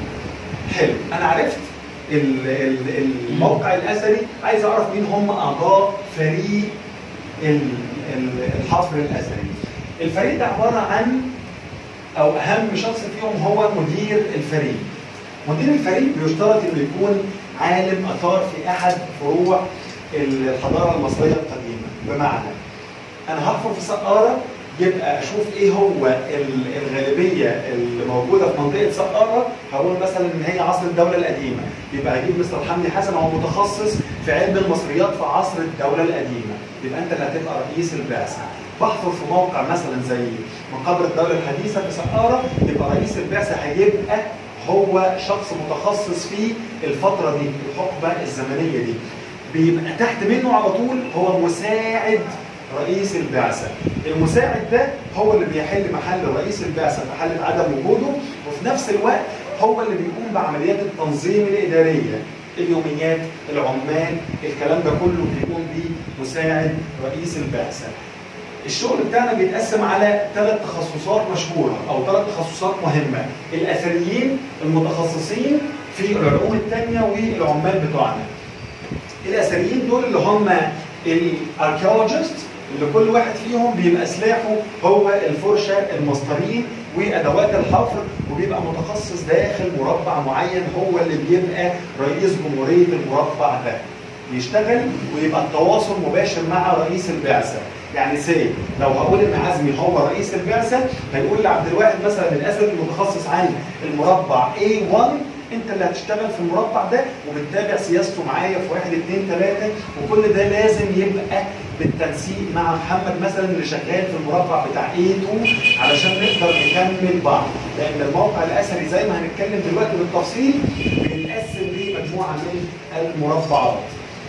حلو انا عرفت ال- ال- الموقع الاثري عايز اعرف مين هم اعضاء فريق ال- ال- الحفر الاثري. الفريق ده عباره عن او اهم شخص فيهم هو مدير الفريق. مدير الفريق بيشترط انه يكون عالم اثار في احد فروع الحضاره المصريه القديمه بمعنى انا هحفر في سقاره يبقى اشوف ايه هو ال- الغالبيه اللي موجوده في منطقه سقاره هقول مثلا ان هي عصر الدوله القديمه يبقى هجيب مستر حمدي حسن هو متخصص في علم المصريات في عصر الدوله القديمه يبقى انت اللي هتبقى رئيس البعثه بحفر في موقع مثلا زي مقابر الدوله الحديثه في سقاره يبقى رئيس البعثه هيبقى هو شخص متخصص في الفتره دي الحقبه الزمنيه دي بيبقى تحت منه على طول هو مساعد رئيس البعثة المساعد ده هو اللي بيحل محل رئيس البعثة في حالة عدم وجوده وفي نفس الوقت هو اللي بيقوم بعمليات التنظيم الإدارية اليوميات العمال الكلام ده كله بيقوم بيه مساعد رئيس البعثة الشغل بتاعنا بيتقسم على ثلاث تخصصات مشهورة أو ثلاث تخصصات مهمة الأثريين المتخصصين في العلوم التانية والعمال بتوعنا الاثريين دول اللي هم الاركيولوجيست اللي كل واحد فيهم بيبقى سلاحه هو الفرشه المسطرين وادوات الحفر وبيبقى متخصص داخل مربع معين هو اللي بيبقى رئيس جمهوريه المربع ده يشتغل ويبقى التواصل مباشر مع رئيس البعثه يعني سي لو هقول ان عزمي هو رئيس البعثه هيقول لعبد الواحد مثلا الاثري المتخصص عن المربع A1 انت اللي هتشتغل في المربع ده وبتتابع سياسته معايا في واحد اثنين ثلاثه وكل ده لازم يبقى بالتنسيق مع محمد مثلا اللي شغال في المربع بتاع A2 علشان نقدر نكمل بعض لان الموقع الاثري زي ما هنتكلم دلوقتي بالتفصيل بيتقسم لمجموعه من المربعات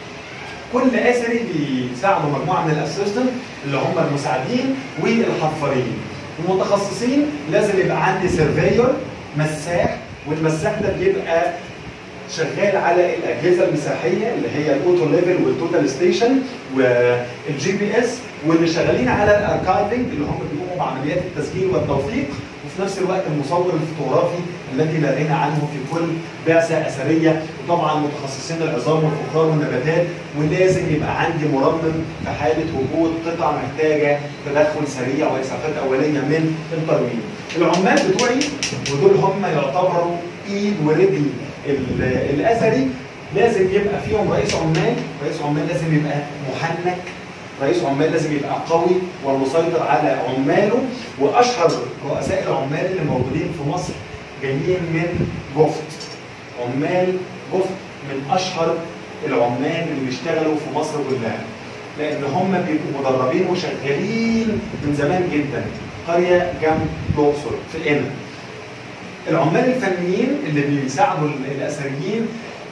كل اثري بيساعده مجموعه من الاسيستنت اللي هم المساعدين والحفارين المتخصصين لازم يبقى عندي سيرفيور مساح والمساح ده بيبقى شغال على الاجهزه المساحيه اللي هي الاوتو ليفل والتوتال ستيشن والجي بي اس واللي شغالين على الاركايفنج اللي هم بيقوموا بعمليات التسجيل والتوثيق وفي نفس الوقت المصور الفوتوغرافي الذي لا غنى عنه في كل بعثه اثريه وطبعا متخصصين العظام والفخار والنباتات ولازم يبقى عندي مرمم في حاله وجود قطع محتاجه تدخل سريع واسعافات اوليه من الترميم. العمال بتوعي ودول هم يعتبروا ايد ورجل ال- الاثري لازم يبقى فيهم رئيس عمال، رئيس عمال لازم يبقى محنك رئيس عمال لازم يبقى قوي ومسيطر على عماله واشهر رؤساء العمال اللي موجودين في مصر جايين من جفت عمال جفت من اشهر العمال اللي بيشتغلوا في مصر كلها لان هم بيبقوا مدربين وشغالين من زمان جدا قريه جنب الاقصر في قنا العمال الفنيين اللي بيساعدوا ال- الاثريين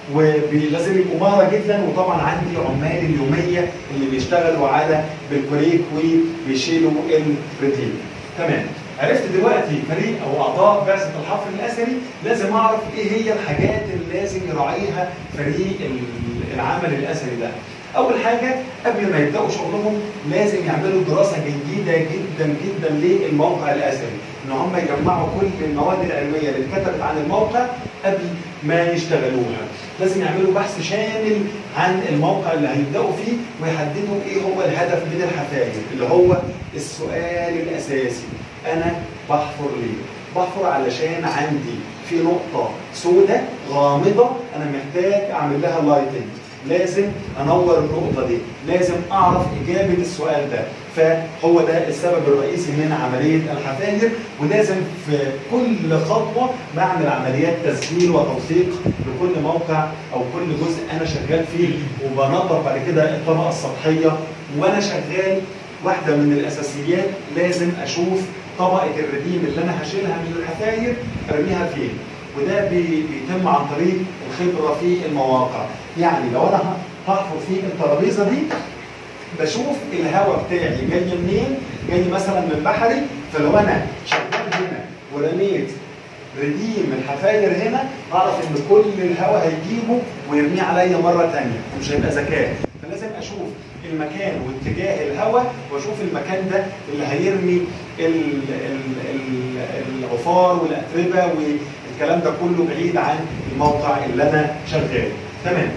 ولازم يبقوا مهره جدا وطبعا عندي عمال اليوميه اللي بيشتغلوا على بالكوريك وبيشيلوا الرتيل. تمام عرفت دلوقتي فريق او اعضاء بعثه الحفر الاثري لازم اعرف ايه هي الحاجات اللي لازم يراعيها فريق ال- العمل الاثري ده. اول حاجه قبل ما يبداوا شغلهم لازم يعملوا دراسه جيده جدا جدا للموقع الاثري ان هم يجمعوا كل المواد العلميه اللي اتكتبت عن الموقع قبل ما يشتغلوها لازم يعملوا بحث شامل عن الموقع اللي هيبداوا فيه ويحددوا ايه هو الهدف من الحفاير اللي هو السؤال الاساسي انا بحفر ليه بحفر علشان عندي في نقطه سوداء غامضه انا محتاج اعمل لها لايتنج لازم انور النقطه دي لازم اعرف اجابه السؤال ده فهو ده السبب الرئيسي من عمليه الحفاير ولازم في كل خطوه بعمل عمليات تسجيل وتوثيق لكل موقع او كل جزء انا شغال فيه وبنظف بعد كده الطبقه السطحيه وانا شغال واحده من الاساسيات لازم اشوف طبقه الرديم اللي انا هشيلها من الحفاير ارميها فين وده بي- بيتم عن طريق الخبره في المواقع يعني لو انا ه- هحفر في الترابيزه دي بشوف الهواء بتاعي جاي منين جاي مثلا من بحري فلو انا شغال هنا ورميت رديم الحفاير هنا اعرف ان كل الهواء هيجيبه ويرميه عليا مره ثانيه ومش هيبقى ذكاء فلازم اشوف المكان واتجاه الهواء واشوف المكان ده اللي هيرمي ال- ال- ال- العفار والاتربه والكلام ده كله بعيد عن الموقع اللي انا شغال تمام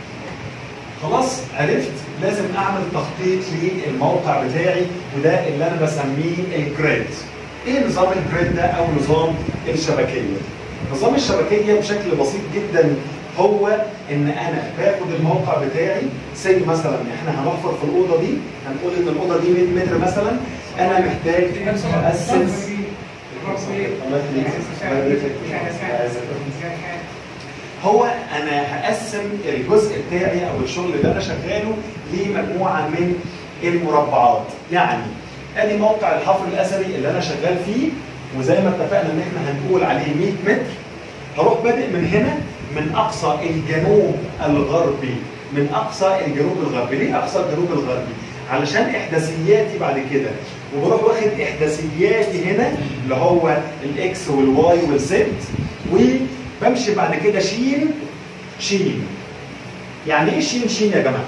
خلاص عرفت لازم اعمل تخطيط للموقع بتاعي وده اللي انا بسميه الجريد ايه نظام الجريد ده او نظام الشبكيه نظام الشبكيه بشكل بسيط جدا هو ان انا باخد الموقع بتاعي زي مثلا احنا هنحفر في الاوضه دي هنقول ان الاوضه دي 100 متر مثلا انا محتاج اقسم الله يخليك. الله يبارك هو انا هقسم الجزء بتاعي او الشغل اللي انا شغاله لمجموعه من المربعات يعني ادي موقع الحفر الاثري اللي انا شغال فيه وزي ما اتفقنا ان احنا هنقول عليه 100 متر هروح بادئ من هنا من اقصى الجنوب الغربي من اقصى الجنوب الغربي ليه اقصى الجنوب الغربي علشان احداثياتي بعد كده وبروح واخد احداثياتي هنا اللي هو الاكس والواي والزد وبمشي بعد كده شين شين يعني ايه شين شين يا جماعه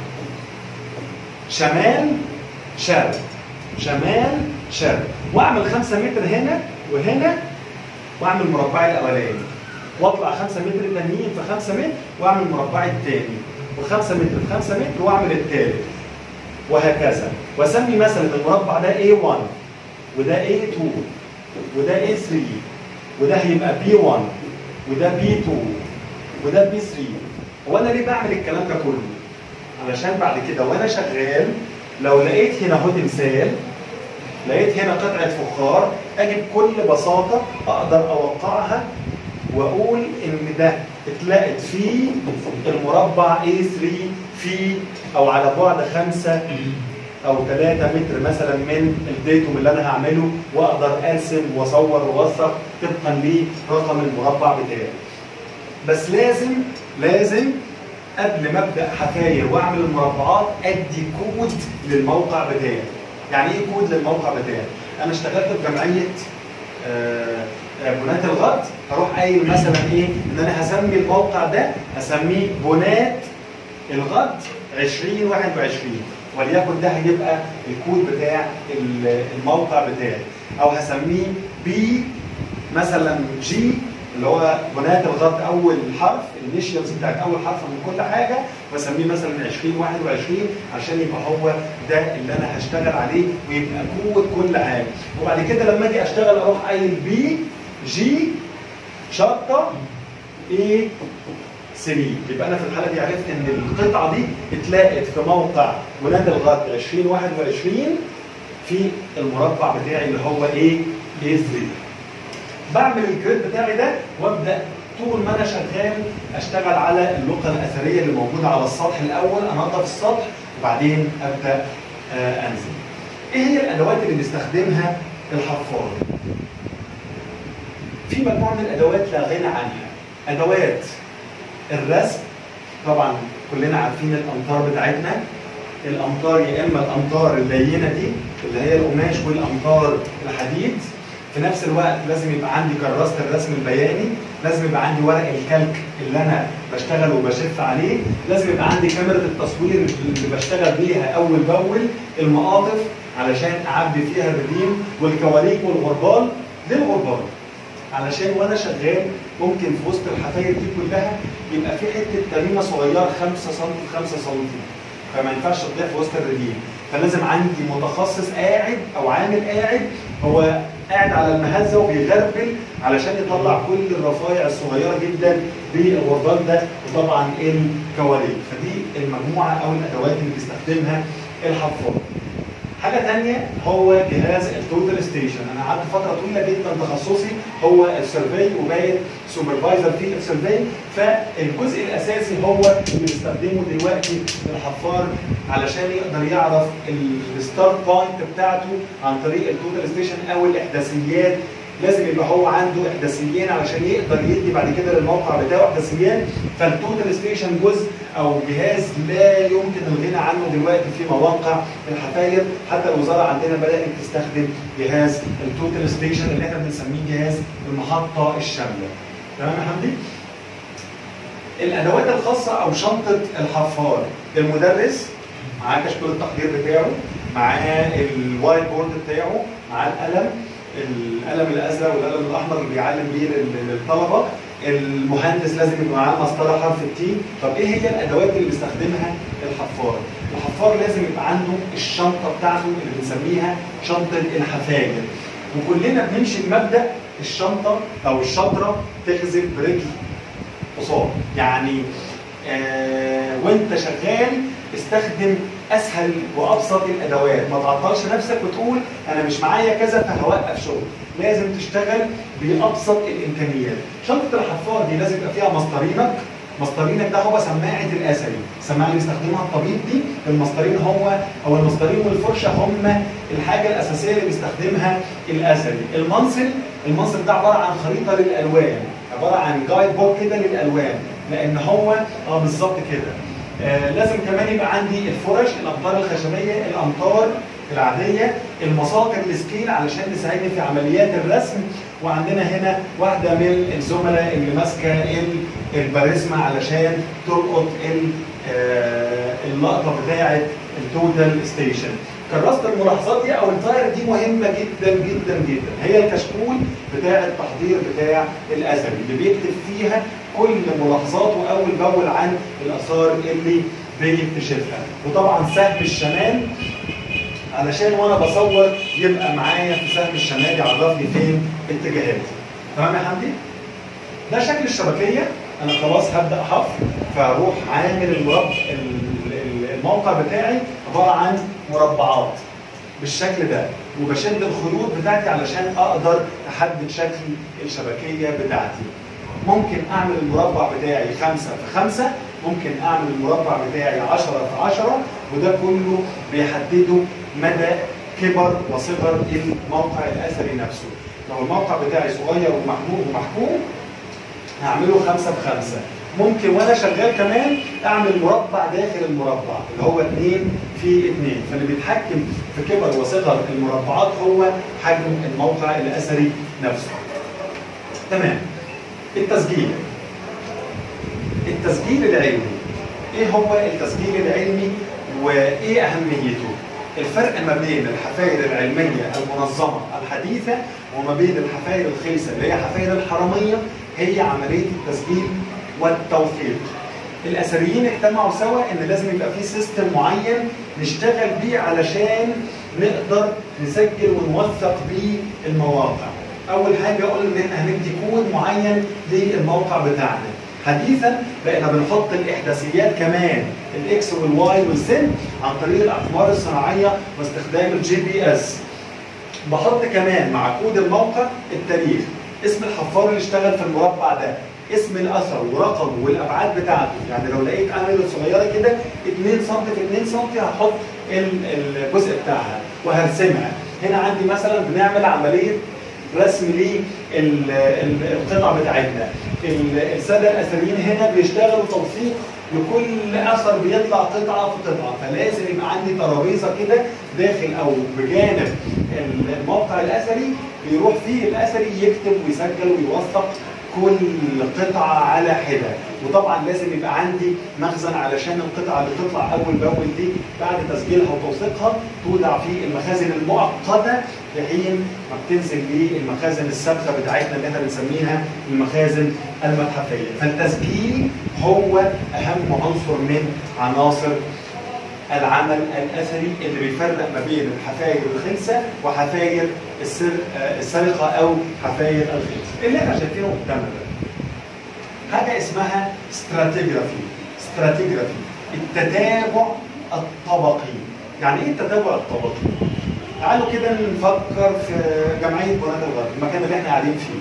شمال شرق شمال شرق واعمل 5 متر هنا وهنا واعمل مربعي الاولاني واطلع 5 متر تانيين في 5 متر واعمل مربعي التاني و5 متر في 5 متر واعمل التالت وهكذا واسمي مثلا المربع ده A1 وده A2 وده A3 وده هيبقى B1 وده B2 وده B3 هو انا ليه بعمل الكلام ده كله؟ علشان بعد كده وانا شغال لو لقيت هنا اهو تمثال لقيت هنا قطعه فخار اجي بكل بساطه اقدر اوقعها واقول ان ده اتلقت في المربع A3 في او على بعد خمسة او 3 متر مثلا من الديتوم اللي انا هعمله واقدر ارسم واصور واوثق طبقا لرقم المربع بتاعي. بس لازم لازم قبل ما ابدا حفاير واعمل المربعات ادي كود للموقع بتاعي. يعني ايه كود للموقع بتاعي؟ انا اشتغلت في جمعيه آه، آه، بنات الغد هروح قايل مثلا ايه ان انا هسمي الموقع ده هسميه بنات الغد 2021 وليكن ده هيبقى الكود بتاع ال- الموقع بتاعي او هسميه بي مثلا جي اللي هو بنات الغد اول حرف الانيشيالز بتاعت اول حرف من كل حاجه واسميه مثلا 2021 عشان يبقى هو ده اللي انا هشتغل عليه ويبقى كود كل حاجه وبعد كده لما اجي اشتغل اروح قايل بي جي شرطه ايه 3 يبقى انا في الحاله دي عرفت ان القطعه دي اتلاقت في موقع بنات الغد 2021 في المربع بتاعي اللي هو ايه؟ ايه 3 بعمل الجريد بتاعي ده وابدا طول ما انا شغال اشتغل على اللقطه الاثريه اللي موجوده على السطح الاول انظف السطح وبعدين ابدا آه انزل. ايه هي الادوات اللي بيستخدمها الحفار؟ في مجموعه من الادوات لا غنى عنها. ادوات الرسم طبعا كلنا عارفين الامطار بتاعتنا الامطار يا اما الامطار اللينه دي اللي هي القماش والامطار الحديد في نفس الوقت لازم يبقى عندي كراسه الرسم البياني لازم يبقى عندي ورق الكلك اللي انا بشتغل وبشف عليه لازم يبقى عندي كاميرا التصوير اللي بشتغل بيها اول باول المقاطف علشان اعبي فيها الرديم والكواليك والغربال ليه الغربال علشان وانا شغال ممكن في وسط الحفاير دي كلها يبقى في حته تميمه صغيره 5 سم في 5 سم فما ينفعش تضيع في وسط الرديم فلازم عندي متخصص قاعد او عامل قاعد هو قاعد على المهزه وبيغربل علشان يطلع كل الرفايع الصغيره جدا بالغربال ده وطبعا الكواليس فدي المجموعه او الادوات اللي بيستخدمها الحفار حاجه ثانيه هو جهاز التوتال ستيشن انا قعدت فتره طويله جدا تخصصي هو السيرفي وبقيت سوبرفايزر في السيرفي فالجزء الاساسي هو اللي بيستخدمه دلوقتي الحفار علشان يقدر يعرف الستارت بوينت بتاعته عن طريق التوتال ستيشن او الاحداثيات لازم يبقى هو عنده احداثيين علشان يقدر يدي بعد كده للموقع بتاعه احداثيات فالتوتال ستيشن جزء او جهاز لا يمكن الغنى عنه دلوقتي في مواقع الحفاير حتى الوزاره عندنا بدات تستخدم جهاز التوتال ستيشن اللي احنا بنسميه جهاز المحطه الشامله تمام يا حمدي؟ الادوات الخاصه او شنطه الحفار المدرس معاه كشكول التقدير بتاعه معاه الوايت بورد بتاعه معاه القلم القلم الازرق والقلم الاحمر اللي بيعلم بيه لل- للطلبه المهندس لازم يبقى معاه مسطره حرف التي طب ايه هي الادوات اللي بيستخدمها الحفار الحفار لازم يبقى عنده الشنطه بتاعته اللي بنسميها شنطه الحفاير وكلنا بنمشي بمبدا الشنطه او الشطره تغزل برجل قصار يعني آه وانت شغال استخدم اسهل وابسط الادوات ما تعطلش نفسك وتقول انا مش معايا كذا فهوقف شغل لازم تشتغل بابسط الامكانيات شنطه الحفار دي لازم يبقى فيها مسطرينك مسطرينك ده هو سماعه الاسري السماعه اللي بيستخدمها الطبيب دي المسطرين هو او المسطرين والفرشه هم الحاجه الاساسيه اللي بيستخدمها الاسري المنصل المنصل ده عباره عن خريطه للالوان عباره عن جايد بوك كده للالوان لان هو اه بالظبط كده آه لازم كمان يبقى عندي الفرش الامطار الخشبيه الامطار العاديه المساطر السكيل علشان تساعدني في عمليات الرسم وعندنا هنا واحده من الزملاء اللي ماسكه ال- الباريزما علشان تلقط ال- آه، اللقطه بتاعه التوتال ستيشن كراسه الملاحظات دي او التاير دي مهمه جدا جدا جدا هي الكشكول بتاع التحضير بتاع الاثري اللي بيكتب فيها كل ملاحظاته اول باول عن الاثار اللي بيكتشفها وطبعا سهم الشمال علشان وانا بصور يبقى معايا في سهم الشمال يعرفني فين اتجاهاتي تمام يا حمدي ده شكل الشبكيه انا خلاص هبدا حفر فاروح عامل المربع ال- ال- الموقع بتاعي عباره عن مربعات بالشكل ده وبشد الخيوط بتاعتي علشان اقدر احدد شكل الشبكيه بتاعتي ممكن اعمل المربع بتاعي خمسة في خمسة ممكن اعمل المربع بتاعي عشرة في عشرة وده كله بيحدده مدى كبر وصغر الموقع الاثري نفسه لو الموقع بتاعي صغير ومحمول ومحكوم هعمله خمسة في خمسة ممكن وانا شغال كمان اعمل مربع داخل المربع اللي هو 2 في 2 فاللي بيتحكم في كبر وصغر المربعات هو حجم الموقع الاثري نفسه تمام التسجيل التسجيل العلمي ايه هو التسجيل العلمي وايه اهميته الفرق ما بين الحفاير العلميه المنظمه الحديثه وما بين الحفاير الخيسه اللي هي حفاير الحرميه هي عمليه التسجيل والتوثيق الاثريين اجتمعوا سوا ان لازم يبقى في سيستم معين نشتغل بيه علشان نقدر نسجل ونوثق بيه المواقع اول حاجه قلنا ان احنا هندي كود معين للموقع بتاعنا حديثا بقينا بنحط الاحداثيات كمان الاكس والواي والزد عن طريق الاقمار الصناعيه واستخدام الجي بي اس بحط كمان مع كود الموقع التاريخ اسم الحفار اللي اشتغل في المربع ده اسم الاثر ورقمه والابعاد بتاعته يعني لو لقيت عامل صغيره كده 2 سم في 2 سم هحط ال- الجزء بتاعها وهرسمها هنا عندي مثلا بنعمل عمليه رسم للقطع بتاعتنا ال- الساده الاثريين هنا بيشتغلوا توثيق لكل اثر بيطلع قطعه في قطعه فلازم يبقى عندي ترابيزه كده داخل او بجانب الموقع الاثري بيروح فيه الاثري يكتب ويسجل ويوثق كل قطعة على حدة وطبعا لازم يبقى عندي مخزن علشان القطعة اللي بتطلع أول بأول دي بعد تسجيلها وتوثيقها تودع في المخازن المؤقتة لحين ما بتنزل للمخازن الثابتة بتاعتنا اللي احنا بنسميها المخازن المتحفية فالتسجيل هو أهم عنصر من عناصر العمل الاثري اللي بيفرق ما بين الحفاير الخلسه وحفاير السر آه، السرقه او حفاير الخلسه اللي احنا شايفينه قدامنا ده حاجه اسمها استراتيجرافي استراتيجرافي التتابع الطبقي يعني ايه التتابع الطبقي تعالوا كده نفكر في جمعيه بنات الغرب المكان اللي احنا قاعدين فيه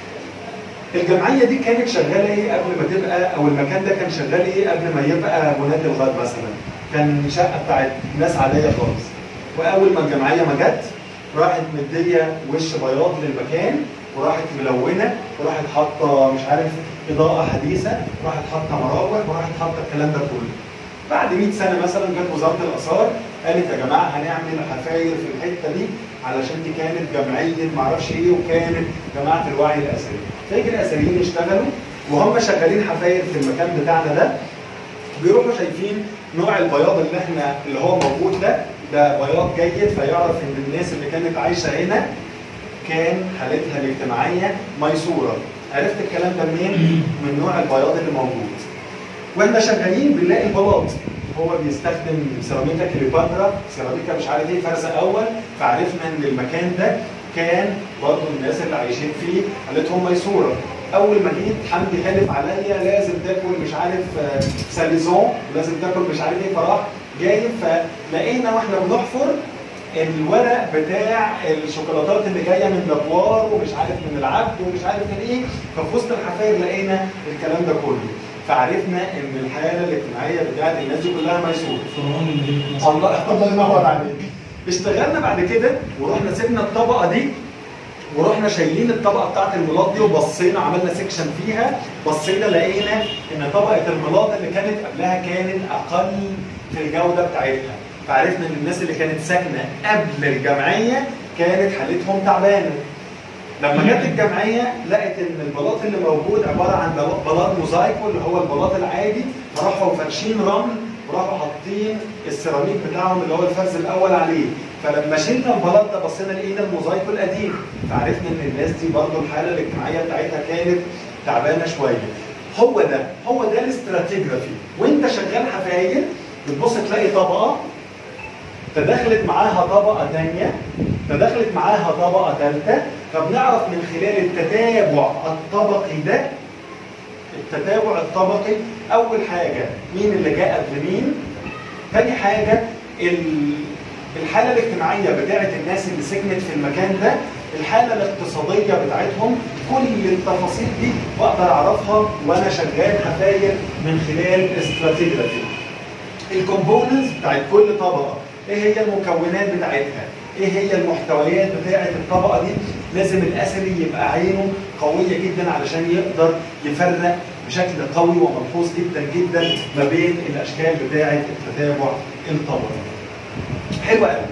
الجمعيه دي كانت شغاله ايه قبل ما تبقى او المكان ده كان شغال ايه قبل ما يبقى بنات الغرب مثلا كان شقه بتاعت ناس عاديه خالص واول ما الجمعيه ما جت راحت مديه وش بياض للمكان وراحت ملونه وراحت حاطه مش عارف اضاءه حديثه وراحت حاطه مراوح وراحت حاطه الكلام ده كله بعد 100 سنه مثلا جت وزاره الاثار قالت يا جماعه هنعمل حفاير في الحته دي علشان دي كانت جمعيه معرفش ايه وكانت جماعه الوعي الاثري فيجي الاثريين يشتغلوا وهم شغالين حفاير في المكان بتاعنا ده بيروحوا شايفين نوع البياض اللي احنا اللي هو موجود ده ده بياض جيد فيعرف ان الناس اللي كانت عايشه هنا كان حالتها الاجتماعيه ميسوره عرفت الكلام ده منين؟ من نوع البياض اللي موجود واحنا شغالين بنلاقي البلاط هو بيستخدم سيراميكا كليوباترا سيراميكا مش عارف ايه فرز اول فعرفنا ان المكان ده كان برضه الناس اللي عايشين فيه حالتهم ميسوره اول ما جيت حمدي حلف عليا لازم تاكل مش عارف آه، ساليزون ولازم تاكل مش عارف ايه فراح جايب فلقينا واحنا بنحفر الورق بتاع الشوكولاتات اللي جايه من دبوار ومش عارف من العبد ومش عارف من ايه ففي وسط الحفاير لقينا الكلام ده كله فعرفنا ان الحاله الاجتماعيه بتاعت الناس دي كلها ميسوره فرعون مدينة نصر الله الله ينور عليك اشتغلنا بعد كده ورحنا سيبنا الطبقه دي ورحنا شايلين الطبقه بتاعت الملاط دي وبصينا عملنا سيكشن فيها بصينا لقينا ان طبقه الملاط اللي كانت قبلها كانت اقل في الجوده بتاعتها فعرفنا ان الناس اللي كانت ساكنه قبل الجمعيه كانت حالتهم تعبانه لما جت الجمعيه لقت ان البلاط اللي موجود عباره عن بلاط- بلاط موزايكو اللي هو البلاط العادي فراحوا فرشين رمل وراحوا حاطين السيراميك بتاعهم اللي هو الفرز الاول عليه فلما شلنا البلاط ده بصينا لقينا الموزايكو القديم فعرفنا ان الناس دي برضه الحاله الاجتماعيه بتاعتها كانت تعبانه شويه هو ده هو ده الاستراتيجرافي وانت شغال حفاير بتبص تلاقي طبقه تدخلت معاها طبقة تانية تدخلت معاها طبقة ثالثة فبنعرف من خلال التتابع الطبقي ده التتابع الطبقي أول حاجة مين اللي جاء قبل مين تاني حاجة ال- الحالة الاجتماعية بتاعت الناس اللي سكنت في المكان ده الحالة الاقتصادية بتاعتهم كل التفاصيل دي بقدر أعرفها وأنا شغال حفاير من خلال الاستراتيجرافي الكومبوننتس بتاعت كل طبقه ايه هي المكونات بتاعتها ايه هي المحتويات بتاعت الطبقه دي لازم الاثري يبقى عينه قويه جدا علشان يقدر يفرق بشكل قوي وملحوظ جدا جدا ما بين الاشكال بتاعت التتابع الطبقي حلو قوي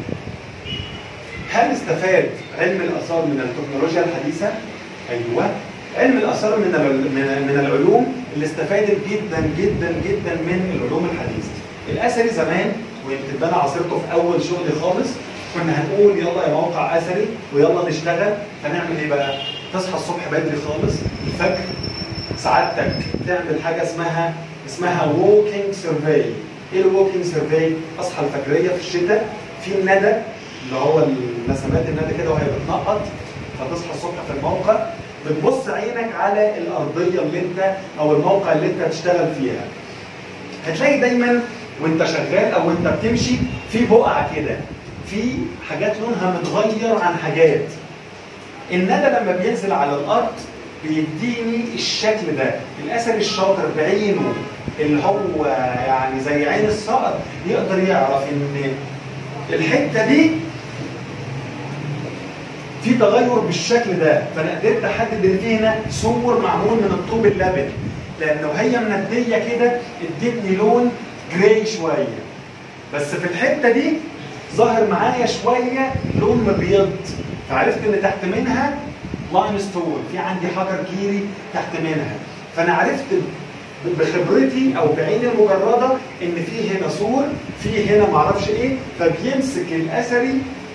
هل استفاد علم الاثار من التكنولوجيا الحديثه ايوه علم الاثار من ال- من من العلوم اللي استفادت جدا جدا جدا من العلوم الحديثه الاثري زمان ويمكن ده انا عاصرته في اول شغلي خالص كنا هنقول يلا يا موقع اثري ويلا نشتغل هنعمل ايه بقى؟ تصحى الصبح بدري خالص الفجر سعادتك تعمل حاجه اسمها اسمها ووكينج سيرفي ايه الووكينج سيرفي؟ اصحى الفجريه في الشتاء في الندى اللي هو النسمات الندى كده وهي بتنقط فتصحى الصبح في الموقع بتبص عينك على الارضيه اللي انت او الموقع اللي انت هتشتغل فيها هتلاقي دايما وانت شغال او انت بتمشي في بقع كده في حاجات لونها متغير عن حاجات الندى لما بينزل على الارض بيديني الشكل ده الاسد الشاطر بعينه اللي هو يعني زي عين الصقر يقدر يعرف ان الحته دي في تغير بالشكل ده فانا قدرت احدد ان في هنا سور معمول من الطوب اللبن لانه هي منديه كده ادتني لون جراي شويه بس في الحته دي ظاهر معايا شويه لون مبيض فعرفت ان تحت منها لايم ستون في عندي حجر جيري تحت منها فانا عرفت بخبرتي او بعيني المجرده ان في هنا سور في هنا معرفش ايه فبيمسك الاثري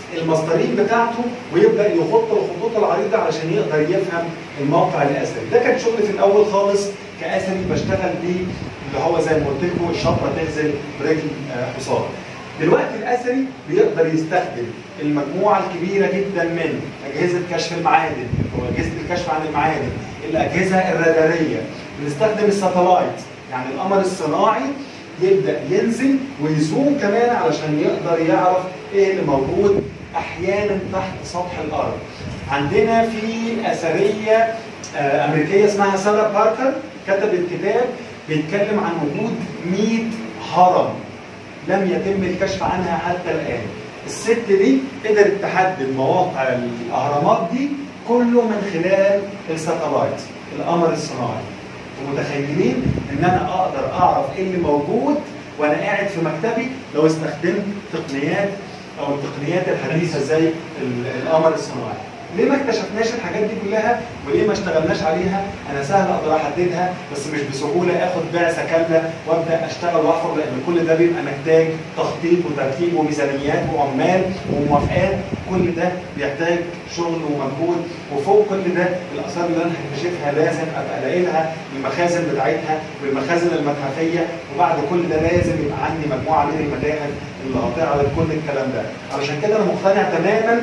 المسطرين بتاعته ويبدا يخط الخطوط العريضه علشان يقدر يفهم الموقع الاثري ده كان شغلي في الاول خالص كاثري بشتغل بيه اللي هو زي ما قلت لكم الشفره تنزل برجل آه، حصان دلوقتي الاثري بيقدر يستخدم المجموعه الكبيره جدا من اجهزه كشف المعادن واجهزه الكشف عن المعادن الاجهزه الراداريه بنستخدم الساتلايت يعني القمر الصناعي يبدا ينزل ويزوم كمان علشان يقدر يعرف ايه اللي موجود احيانا تحت سطح الارض عندنا في اثريه آه، امريكيه اسمها سارة باركر كتبت كتاب بيتكلم عن وجود 100 هرم لم يتم الكشف عنها حتى الان الست دي قدرت تحدد مواقع الاهرامات دي كله من خلال الساتلايت القمر الصناعي ومتخيلين ان انا اقدر اعرف ايه اللي موجود وانا قاعد في مكتبي لو استخدمت تقنيات او التقنيات الحديثه زي ال- القمر الصناعي ليه ما اكتشفناش الحاجات دي كلها وليه ما اشتغلناش عليها انا سهل اقدر احددها بس مش بسهوله اخد بعثه كامله وابدا اشتغل واحفر لان كل ده بيبقى محتاج تخطيط وترتيب وميزانيات وعمال وموافقات كل ده بيحتاج شغل ومجهود وفوق كل ده الاثار اللي انا هكتشفها لازم ابقى الاقي لها المخازن بتاعتها والمخازن المتحفيه وبعد كل ده لازم يبقى عندي مجموعه من المتاحف اللي هتعرض كل الكلام ده علشان كده انا مقتنع تماما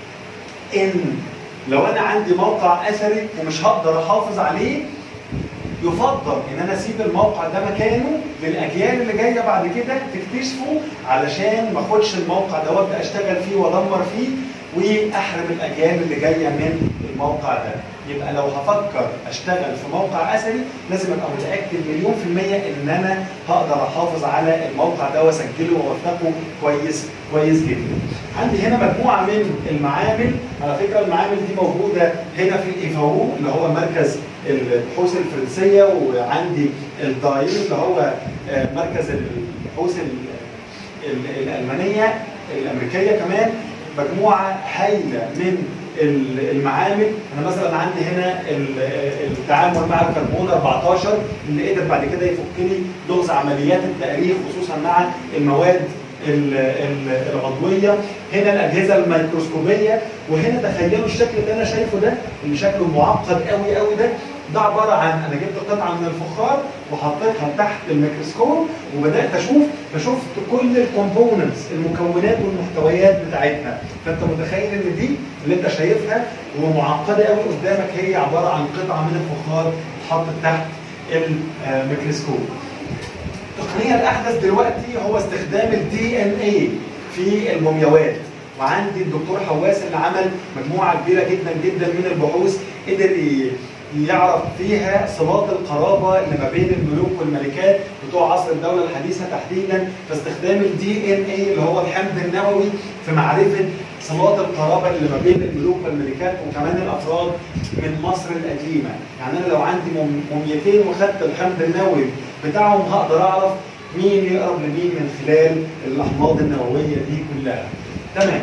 ان لو انا عندي موقع اثري ومش هقدر احافظ عليه يفضل ان انا اسيب الموقع ده مكانه للاجيال اللي جايه بعد كده تكتشفه علشان ما اخدش الموقع ده وابدا اشتغل فيه وادمر فيه واحرم الاجيال اللي جايه من الموقع ده يبقى لو هفكر اشتغل في موقع اثري لازم ابقى متاكد مليون في الميه ان انا هقدر احافظ على الموقع ده واسجله واوثقه كويس كويس جدا. عندي هنا مجموعه من المعامل على فكره المعامل دي موجوده هنا في الايفاو اللي هو مركز البحوث الفرنسيه وعندي الداير اللي هو آه، مركز البحوث ال- ال- الالمانيه الامريكيه كمان مجموعه هايله من ال- المعامل انا مثلا عندي هنا ال- التعامل مع الكربون 14 اللي قدر بعد كده يفك لي لغز عمليات التاريخ خصوصا مع المواد ال- ال- العضويه هنا الاجهزه الميكروسكوبيه وهنا تخيلوا الشكل اللي انا شايفه ده اللي شكله معقد قوي قوي ده ده عباره عن انا جبت قطعه من الفخار وحطيتها تحت الميكروسكوب وبدات اشوف فشفت كل الكومبوننتس المكونات والمحتويات بتاعتها فانت متخيل ان دي اللي انت شايفها ومعقده قوي قدامك هي عباره عن قطعه من الفخار اتحطت تحت الميكروسكوب التقنيه الاحدث دلوقتي هو استخدام الدي ان اي في المومياوات وعندي الدكتور حواس اللي عمل مجموعه كبيره جدا جدا من البحوث قدر ي- يعرف فيها صلات القرابه اللي ما بين الملوك والملكات بتوع عصر الدوله الحديثه تحديدا فاستخدام الدي ان اي اللي هو الحمض النووي في معرفه صلات القرابه اللي ما بين الملوك والملكات وكمان الافراد من مصر القديمه، يعني انا لو عندي موم- موميتين وخدت الحمض النووي بتاعهم هقدر اعرف مين يقرب لمين من خلال الاحماض النوويه دي كلها. تمام.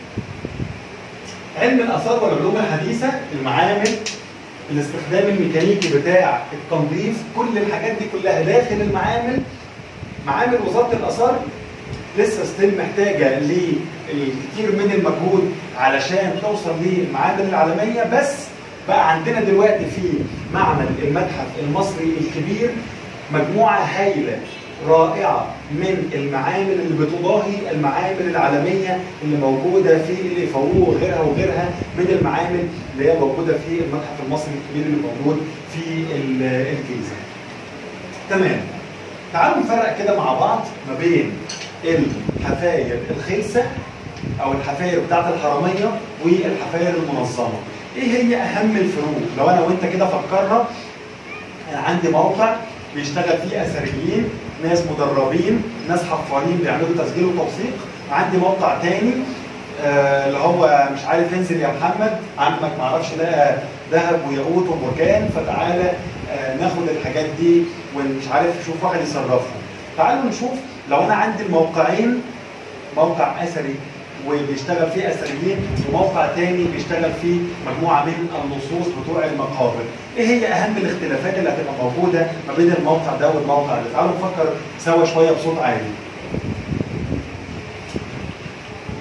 علم الاثار والعلوم الحديثه المعامل الاستخدام الميكانيكي بتاع التنظيف كل الحاجات دي كلها داخل المعامل معامل وزاره الاثار لسه ستيل محتاجه للكثير من المجهود علشان توصل للمعامل العالميه بس بقى عندنا دلوقتي في معمل المتحف المصري الكبير مجموعه هايله رائعه من المعامل اللي بتضاهي المعامل العالميه اللي موجوده في الافاو وغيرها وغيرها من المعامل اللي هي موجوده في المتحف المصري الكبير اللي موجود في ال- الجيزه. تمام. تعالوا نفرق كده مع بعض ما بين الحفاير الخلسه او الحفاير بتاعت الحراميه والحفاير المنظمه. ايه هي اهم الفروق؟ لو انا وانت كده فكرنا أنا عندي موقع بيشتغل فيه اثريين ناس مدربين ناس حفارين بيعملوا تسجيل وتوثيق عندي موقع تاني آه، اللي هو مش عارف انزل يا محمد عمك ما اعرفش لقى ذهب وياقوت وبركان فتعالى آه، ناخد الحاجات دي ومش عارف شوف واحد يصرفها تعالوا نشوف لو انا عندي الموقعين موقع اثري وبيشتغل فيه اثريين وموقع تاني بيشتغل فيه مجموعه من اللصوص بتوع المقابر. ايه هي اهم الاختلافات اللي هتبقى موجوده ما بين الموقع ده والموقع ده؟ تعالوا نفكر سوا شويه بصوت عالي.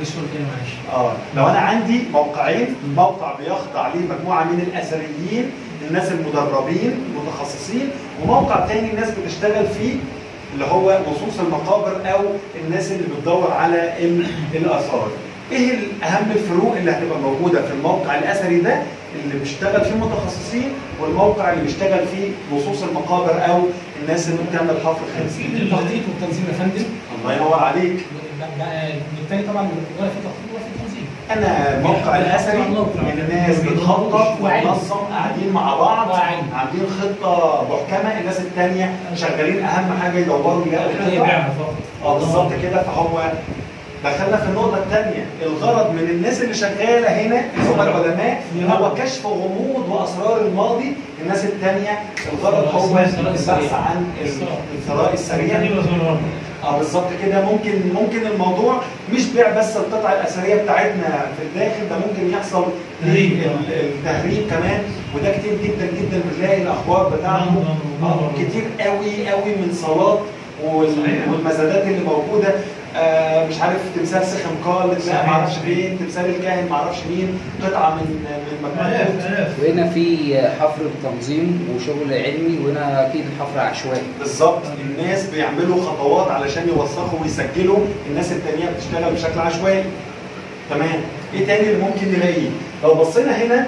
بسهوله تاني معلش اه لو انا عندي موقعين موقع بيخضع ليه مجموعه من الاثريين الناس المدربين المتخصصين وموقع تاني الناس بتشتغل فيه اللي هو نصوص المقابر او الناس اللي بتدور على ال- الاثار ايه اهم الفروق اللي هتبقى موجوده في الموقع الاثري ده اللي بيشتغل فيه متخصصين والموقع اللي بيشتغل فيه نصوص المقابر او الناس اللي بتعمل حفر خلفي التخطيط والتنظيم يا فندم الله ينور عليك ب- ب- بالتالي طبعا ولا في تخطيط ولا في تنظيم انا الموقع الاثري الناس بتخطط وتنظم قاعدين مع بعض عاملين خطه محكمه الناس الثانيه شغالين اهم حاجه يدوروا يلاقوا الخطه يبيعها فقط اه بالظبط كده فهو دخلنا في النقطة الثانية، الغرض من الناس اللي شغالة هنا اللي هم العلماء هو كشف غموض وأسرار الماضي، الناس الثانية الغرض هو البحث عن الثراء السريع دي وزارة اه بالظبط كده ممكن ممكن الموضوع مش بيع بس القطع الاثريه بتاعتنا في الداخل ده ممكن يحصل تهريب. ال- التهريب كمان وده كتير جدا جدا بنلاقي الاخبار بتاعته آه، كتير قوي قوي من صالات وال- صحيح. والمزادات اللي موجوده آه مش عارف تمثال سخم قال تلاقي صحيح. معرفش فين تمثال الكاهن معرفش مين قطعه من من مجموعه آلاف آلاف وهنا في حفر بتنظيم وشغل علمي وهنا اكيد حفر عشوائي بالظبط الناس بيعملوا خطوات علشان يوثقوا ويسجلوا الناس التانية بتشتغل بشكل عشوائي تمام ايه تاني اللي ممكن نلاقيه لو بصينا هنا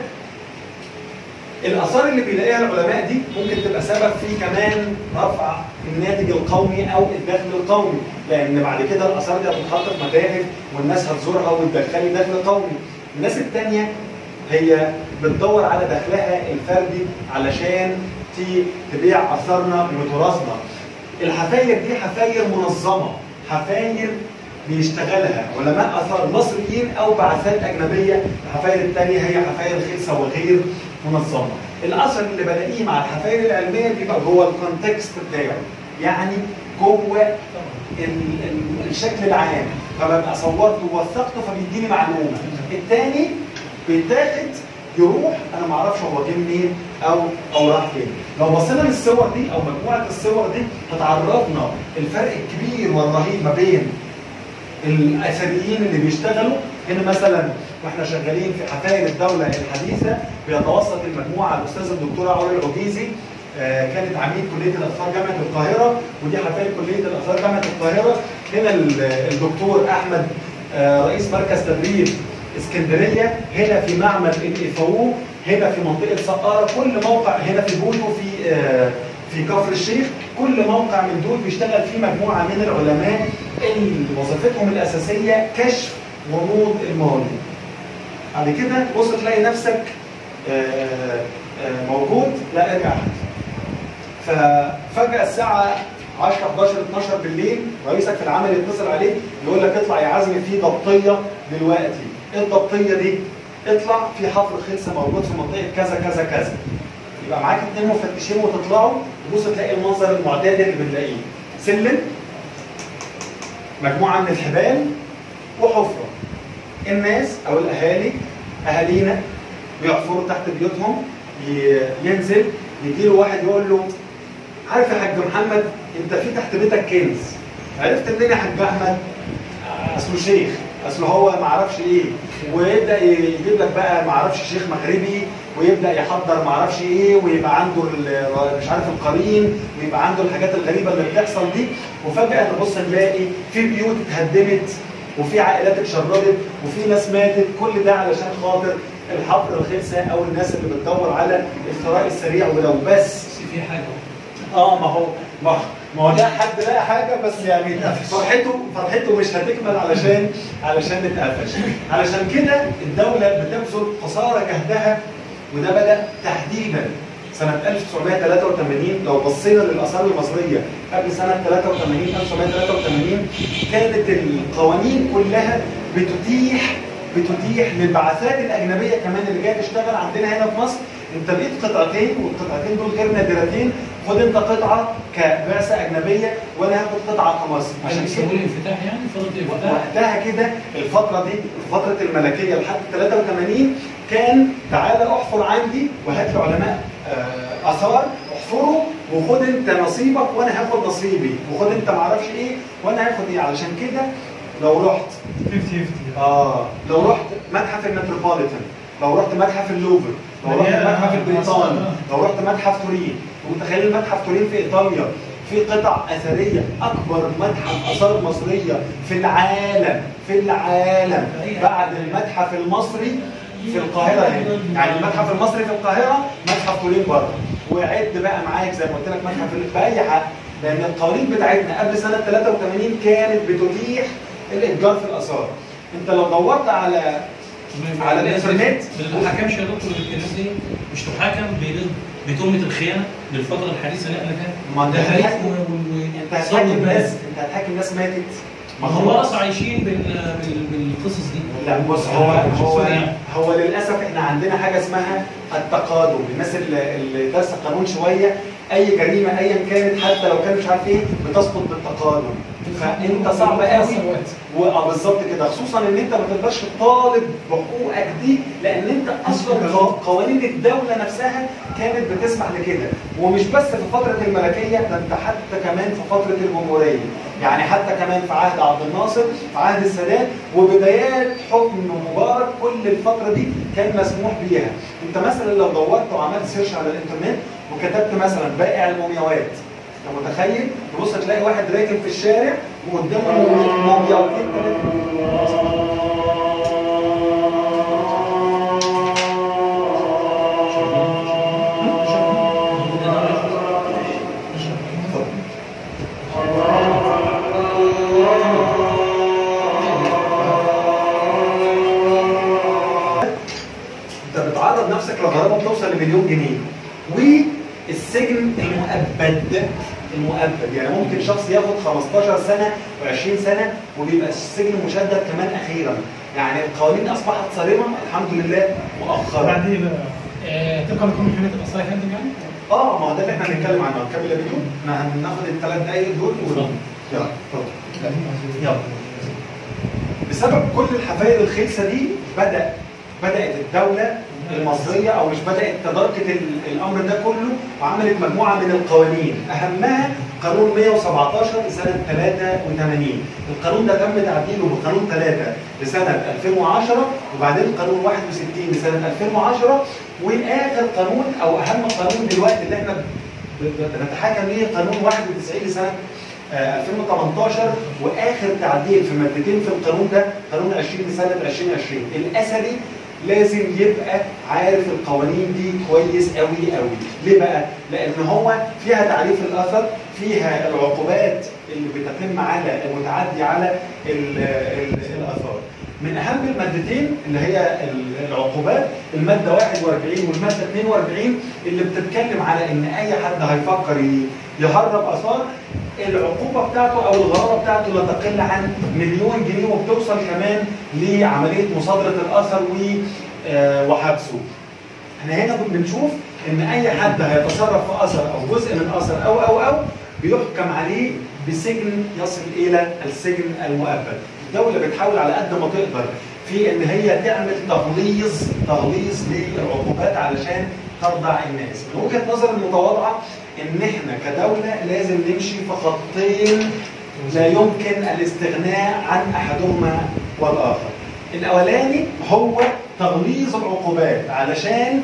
الاثار اللي بيلاقيها العلماء دي ممكن تبقى سبب في كمان رفع الناتج القومي او الدخل القومي لان بعد كده الاثار دي هتتحط في متاحف والناس هتزورها وتدخلي دخل قومي الناس التانية هي بتدور على دخلها الفردي علشان ت- تبيع اثارنا وتراثنا الحفاير دي حفاير منظمه حفاير بيشتغلها علماء اثار مصريين او بعثات اجنبيه الحفاير الثانيه هي حفاير خلسه وغير منظمه الاثر اللي بلاقيه مع الحفاير العلميه بيبقى جوه الكونتكست بتاعه يعني جوه ال- ال- الشكل العام فببقى صورته ووثقته فبيديني معلومه الثاني بيتاخد يروح انا ما اعرفش هو جه منين او او راح فين لو بصينا للصور دي او مجموعه الصور دي هتعرفنا الفرق الكبير والرهيب ما بين الاثريين اللي بيشتغلوا هنا مثلا واحنا شغالين في حفاير الدوله الحديثه بيتوسط المجموعه الاستاذه الدكتوره علا العجيزي آه، كانت عميد كليه الاثار جامعه القاهره ودي حفاير كليه الاثار جامعه القاهره هنا ال- الدكتور احمد آه، رئيس مركز تدريب اسكندريه هنا في معمل الايفاو هنا في منطقه سقاره كل موقع هنا في بوتو في آه، في كفر الشيخ كل موقع من دول بيشتغل فيه مجموعه من العلماء اللي وظيفتهم الاساسيه كشف غموض الماضي. بعد كده بص تلاقي نفسك آه، آه، موجود لا ارجع ففجاه الساعه 10 11 12 بالليل رئيسك في العمل يتصل عليك يقول لك اطلع يا عزمي في ضبطيه دلوقتي ايه الضبطيه دي؟ اطلع في حفر خلسه موجود في منطقه كذا كذا كذا يبقى معاك اتنين مفتشين وتطلعوا تبص تلاقي المنظر المعتاد اللي بنلاقيه سلم مجموعه من الحبال وحفره الناس او الاهالي اهالينا بيحفروا تحت بيوتهم ي- ينزل يجي له واحد يقول له عارف يا حاج محمد انت في تحت بيتك كنز عرفت منين يا حاج احمد؟ اصله شيخ اصله هو ما اعرفش ايه ويبدا يجيب لك بقى ما اعرفش شيخ مغربي ويبدا يحضر ما اعرفش ايه ويبقى عنده ال- مش عارف القرين ويبقى عنده الحاجات الغريبه اللي بتحصل دي وفجاه نبص نلاقي في بيوت اتهدمت وفي عائلات اتشردت وفي ناس ماتت كل ده علشان خاطر الحفر الخلسه او الناس اللي بتدور على الثراء السريع ولو بس بس في حاجه اه ما هو ما ما هو ده حد لقى حاجه بس يعني فرحته فرحته مش هتكمل علشان علشان نتقفش علشان كده الدوله بتبذل قصارى جهدها وده بدا تحديدا سنه 1983 لو بصينا للاثار المصريه قبل سنه 83 1983 كانت القوانين كلها بتتيح بتتيح للبعثات الاجنبيه كمان اللي جايه تشتغل عندنا هنا في مصر انت لقيت قطعتين والقطعتين دول غير نادرتين خد انت قطعه كبعثه اجنبيه وانا هاخد قطعه كمصر عشان عشان يسووا كده الانفتاح يعني فتره الانفتاح وقتها كده الفترة دي فترة الملكية لحد 83 كان تعالى احفر عندي وهات لي علماء آه، آثار احفروا وخد انت نصيبك وانا هاخد نصيبي وخد انت معرفش ايه وانا هاخد ايه علشان كده لو رحت 50 50 اه لو رحت متحف المتروبوليتان لو رحت متحف اللوفر لو رحت مليانة. متحف البريطاني آه. لو رحت متحف تورين ومتخيل متحف تورين في ايطاليا في قطع اثريه اكبر متحف اثار مصريه في العالم في العالم بعد المتحف المصري في القاهره هنا يعني المتحف المصري في القاهره متحف تورين بره وعد بقى معاك زي ما قلت لك متحف ال- باي حد لان القوانين بتاعتنا قبل سنه 83 كانت بتتيح الاتجار في الاثار انت لو دورت على على الإنترنت؟ ما تحكمش يا دكتور الناس دي مش تحاكم ب- بتهمه الخيانه للفتره الحديثه اللي احنا فيها ما انت ده تاريخ هتحكم- و- و- انت و- هتحكم ثورة ناس بلد. انت هتحكم ناس ماتت ما هم خلاص عايشين بال- بال- بالقصص دي لا بص هو مش هو يعني. هو للاسف احنا عندنا حاجه اسمها التقادم الناس اللي اللي دارسه قانون شويه اي جريمه ايا كانت حتى لو كان مش عارف ايه بتسقط بالتقادم فانت صعب قوي واه بالظبط كده خصوصا ان انت ما تقدرش تطالب بحقوقك دي لان انت اصلا قو- قوانين الدوله نفسها كانت بتسمح لكده ومش بس في فتره الملكيه ده انت حتى كمان في فتره الجمهوريه يعني حتى كمان في عهد عبد الناصر في عهد السادات وبدايات حكم مبارك كل الفتره دي كان مسموح بيها انت مثلا لو دورت وعملت سيرش على الانترنت وكتبت مثلا بائع المومياوات انت متخيل تبص تلاقي واحد راكب في الشارع وقدامه مومياوتين ثلاثه انت بتعرض نفسك لغرامه بتوصل لمليون جنيه والسجن المؤبد المؤبد يعني ممكن شخص ياخد 15 سنه و20 سنه وبيبقى السجن مشدد كمان اخيرا يعني القوانين اصبحت صارمه الحمد لله مؤخرا بعدين آه، طبقا لقانون حمايه الاثار يا فندم يعني اه ما هو ده اللي احنا هنتكلم عنه هنكمل يا بيتو احنا هناخد الثلاث دقايق دول و... يلا اتفضل يلا بسبب كل الحفاير الخلسه دي بدا بدات الدوله المصريه او مش بدات تداركت ال- الامر ده كله وعملت مجموعه من القوانين اهمها قانون 117 لسنه 83 القانون ده تم تعديله بقانون 3 لسنه 2010 وبعدين قانون 61 لسنه 2010 واخر قانون او اهم قانون دلوقتي اللي احنا ب- ب- بنتحاكم ليه قانون 91 لسنه آه، 2018 واخر تعديل في مادتين في القانون ده قانون 20 لسنه 2020 الاثري لازم يبقى عارف القوانين دي كويس قوي قوي ليه بقى لان هو فيها تعريف الاثر فيها العقوبات اللي بتتم على المتعدي على ال- ال- الاثار من اهم المادتين اللي هي ال- العقوبات الماده 41 والماده 42 اللي بتتكلم على ان اي حد هيفكر ي- يهرب اثار العقوبه بتاعته او الغرامه بتاعته لا تقل عن مليون جنيه وبتوصل كمان لعمليه مصادره الاثر و- آه، وحبسه. احنا هنا بنشوف ان اي حد هيتصرف في اثر او جزء من اثر او او او بيحكم عليه بسجن يصل الى السجن المؤبد. الدوله بتحاول على قد ما تقدر في ان هي تعمل تغليظ تغليظ للعقوبات علشان ترضع الناس. من وجهه نظر المتواضعه ان احنا كدوله لازم نمشي في خطين لا يمكن الاستغناء عن احدهما والاخر. الاولاني هو تغليظ العقوبات علشان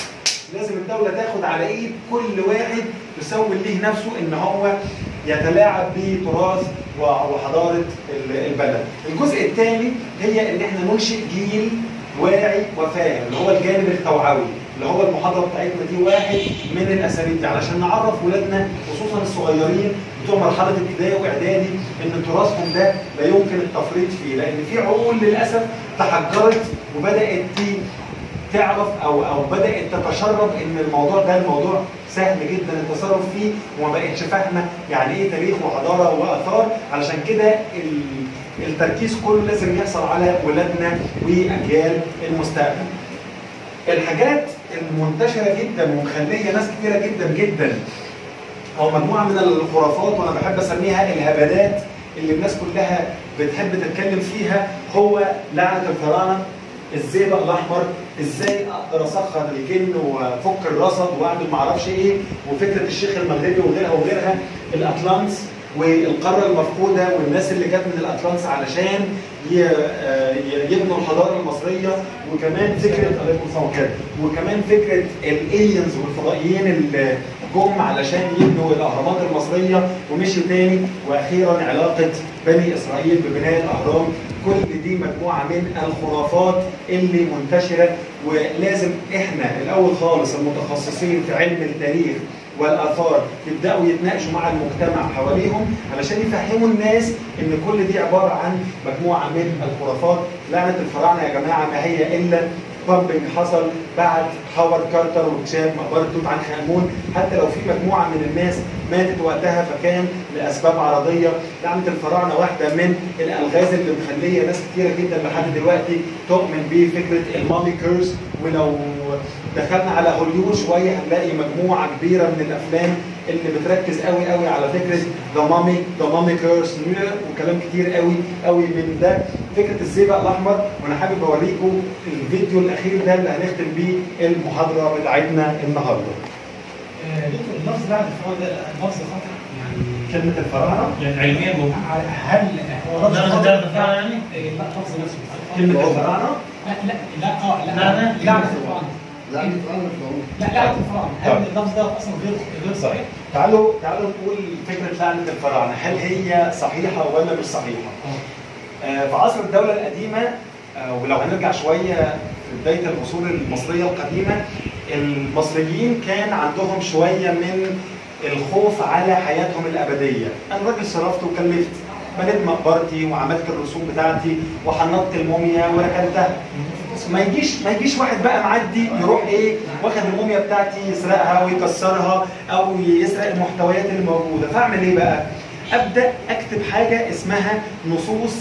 لازم الدولة تاخد على ايد كل واحد يسوي ليه نفسه ان هو يتلاعب بتراث و- وحضارة ال- البلد. الجزء الثاني هي ان احنا ننشئ جيل واعي وفاهم اللي هو الجانب التوعوي اللي هو المحاضرة بتاعتنا دي واحد من الاساليب دي علشان نعرف ولادنا خصوصا الصغيرين بتوع مرحلة ابتدائي واعدادي ان تراثهم ده لا يمكن التفريط فيه لان في عقول للاسف تحجرت وبدات ت- تعرف او او بدات تتشرب ان الموضوع ده الموضوع سهل جدا التصرف فيه وما بقتش فاهمه يعني ايه تاريخ وحضاره واثار علشان كده ال- التركيز كله لازم يحصل على ولادنا واجيال المستقبل. الحاجات المنتشره جدا ومخليه ناس كتيره جدا جدا او مجموعه من الخرافات وانا بحب اسميها الهبدات اللي الناس كلها بتحب تتكلم فيها هو لعنه الفراعنه الزئبق الاحمر ازاي اقدر اسخر الجن وافك الرصد واعمل معرفش ايه وفكره الشيخ المغربي وغيرها وغيرها الاطلانس والقاره المفقوده والناس اللي جت من الاطلنطس علشان ي- آه، ي- يبنوا الحضاره المصريه وكمان فكره عليكم السلام وكده. وكمان فكره الالينز والفضائيين اللي جم علشان يبنوا الاهرامات المصريه ومشوا تاني واخيرا علاقه بني اسرائيل ببناء الاهرام كل دي مجموعه من الخرافات اللي منتشره ولازم احنا الاول خالص المتخصصين في علم التاريخ والاثار يبداوا يتناقشوا مع المجتمع حواليهم علشان يفهموا الناس ان كل دي عباره عن مجموعه من الخرافات لعنه الفراعنه يا جماعه ما هي الا بامبنج حصل بعد هاورد كارتر واكتشاف مقبره توت عنخ امون حتى لو في مجموعه من الناس ماتت وقتها فكان لاسباب عرضيه لعنه الفراعنه واحده من الالغاز اللي مخليه ناس كتيره جدا لحد دلوقتي تؤمن بفكره المامي كيرس ولو دخلنا على هوليوود شويه هنلاقي مجموعه كبيره من الافلام اللي بتركز قوي قوي على فكره ذا مامي ذا مامي كيرس وكلام كتير قوي قوي من ده فكره الزئبق الاحمر وانا حابب اوريكم الفيديو الاخير ده اللي هنختم بيه المحاضره بتاعتنا النهارده آه، دكتور اللفظ بعد الفراغ ده لفظ خطر يعني كلمه الفراعنه يعني علميا موجود هل هو لفظ ده- خطر؟ ده- ده فعلا يعني؟ آه، لا لفظ نفسه كلمه الفراعنه لا لا لا اه لا لا، لا. لعنة الفراعنة لا الفراعنة فرعون لا لعنة الفراعنة هل طيب. اللفظ ده اصلا غير غير صحيح؟ تعالوا تعالوا نقول فكره لعنه الفراعنه هل هي صحيحه ولا مش صحيحه؟ آه، في عصر الدولة القديمة آه، ولو هنرجع شوية في بداية العصور المصرية القديمة المصريين كان عندهم شوية من الخوف على حياتهم الأبدية أنا راجل صرفت وكلفت بنيت مقبرتي وعملت الرسوم بتاعتي وحنطت الموميا وركنتها ما يجيش ما يجيش واحد بقى معدي يروح ايه واخد الموميا بتاعتي يسرقها ويكسرها او يسرق المحتويات اللي موجوده فاعمل ايه بقى؟ ابدا اكتب حاجه اسمها نصوص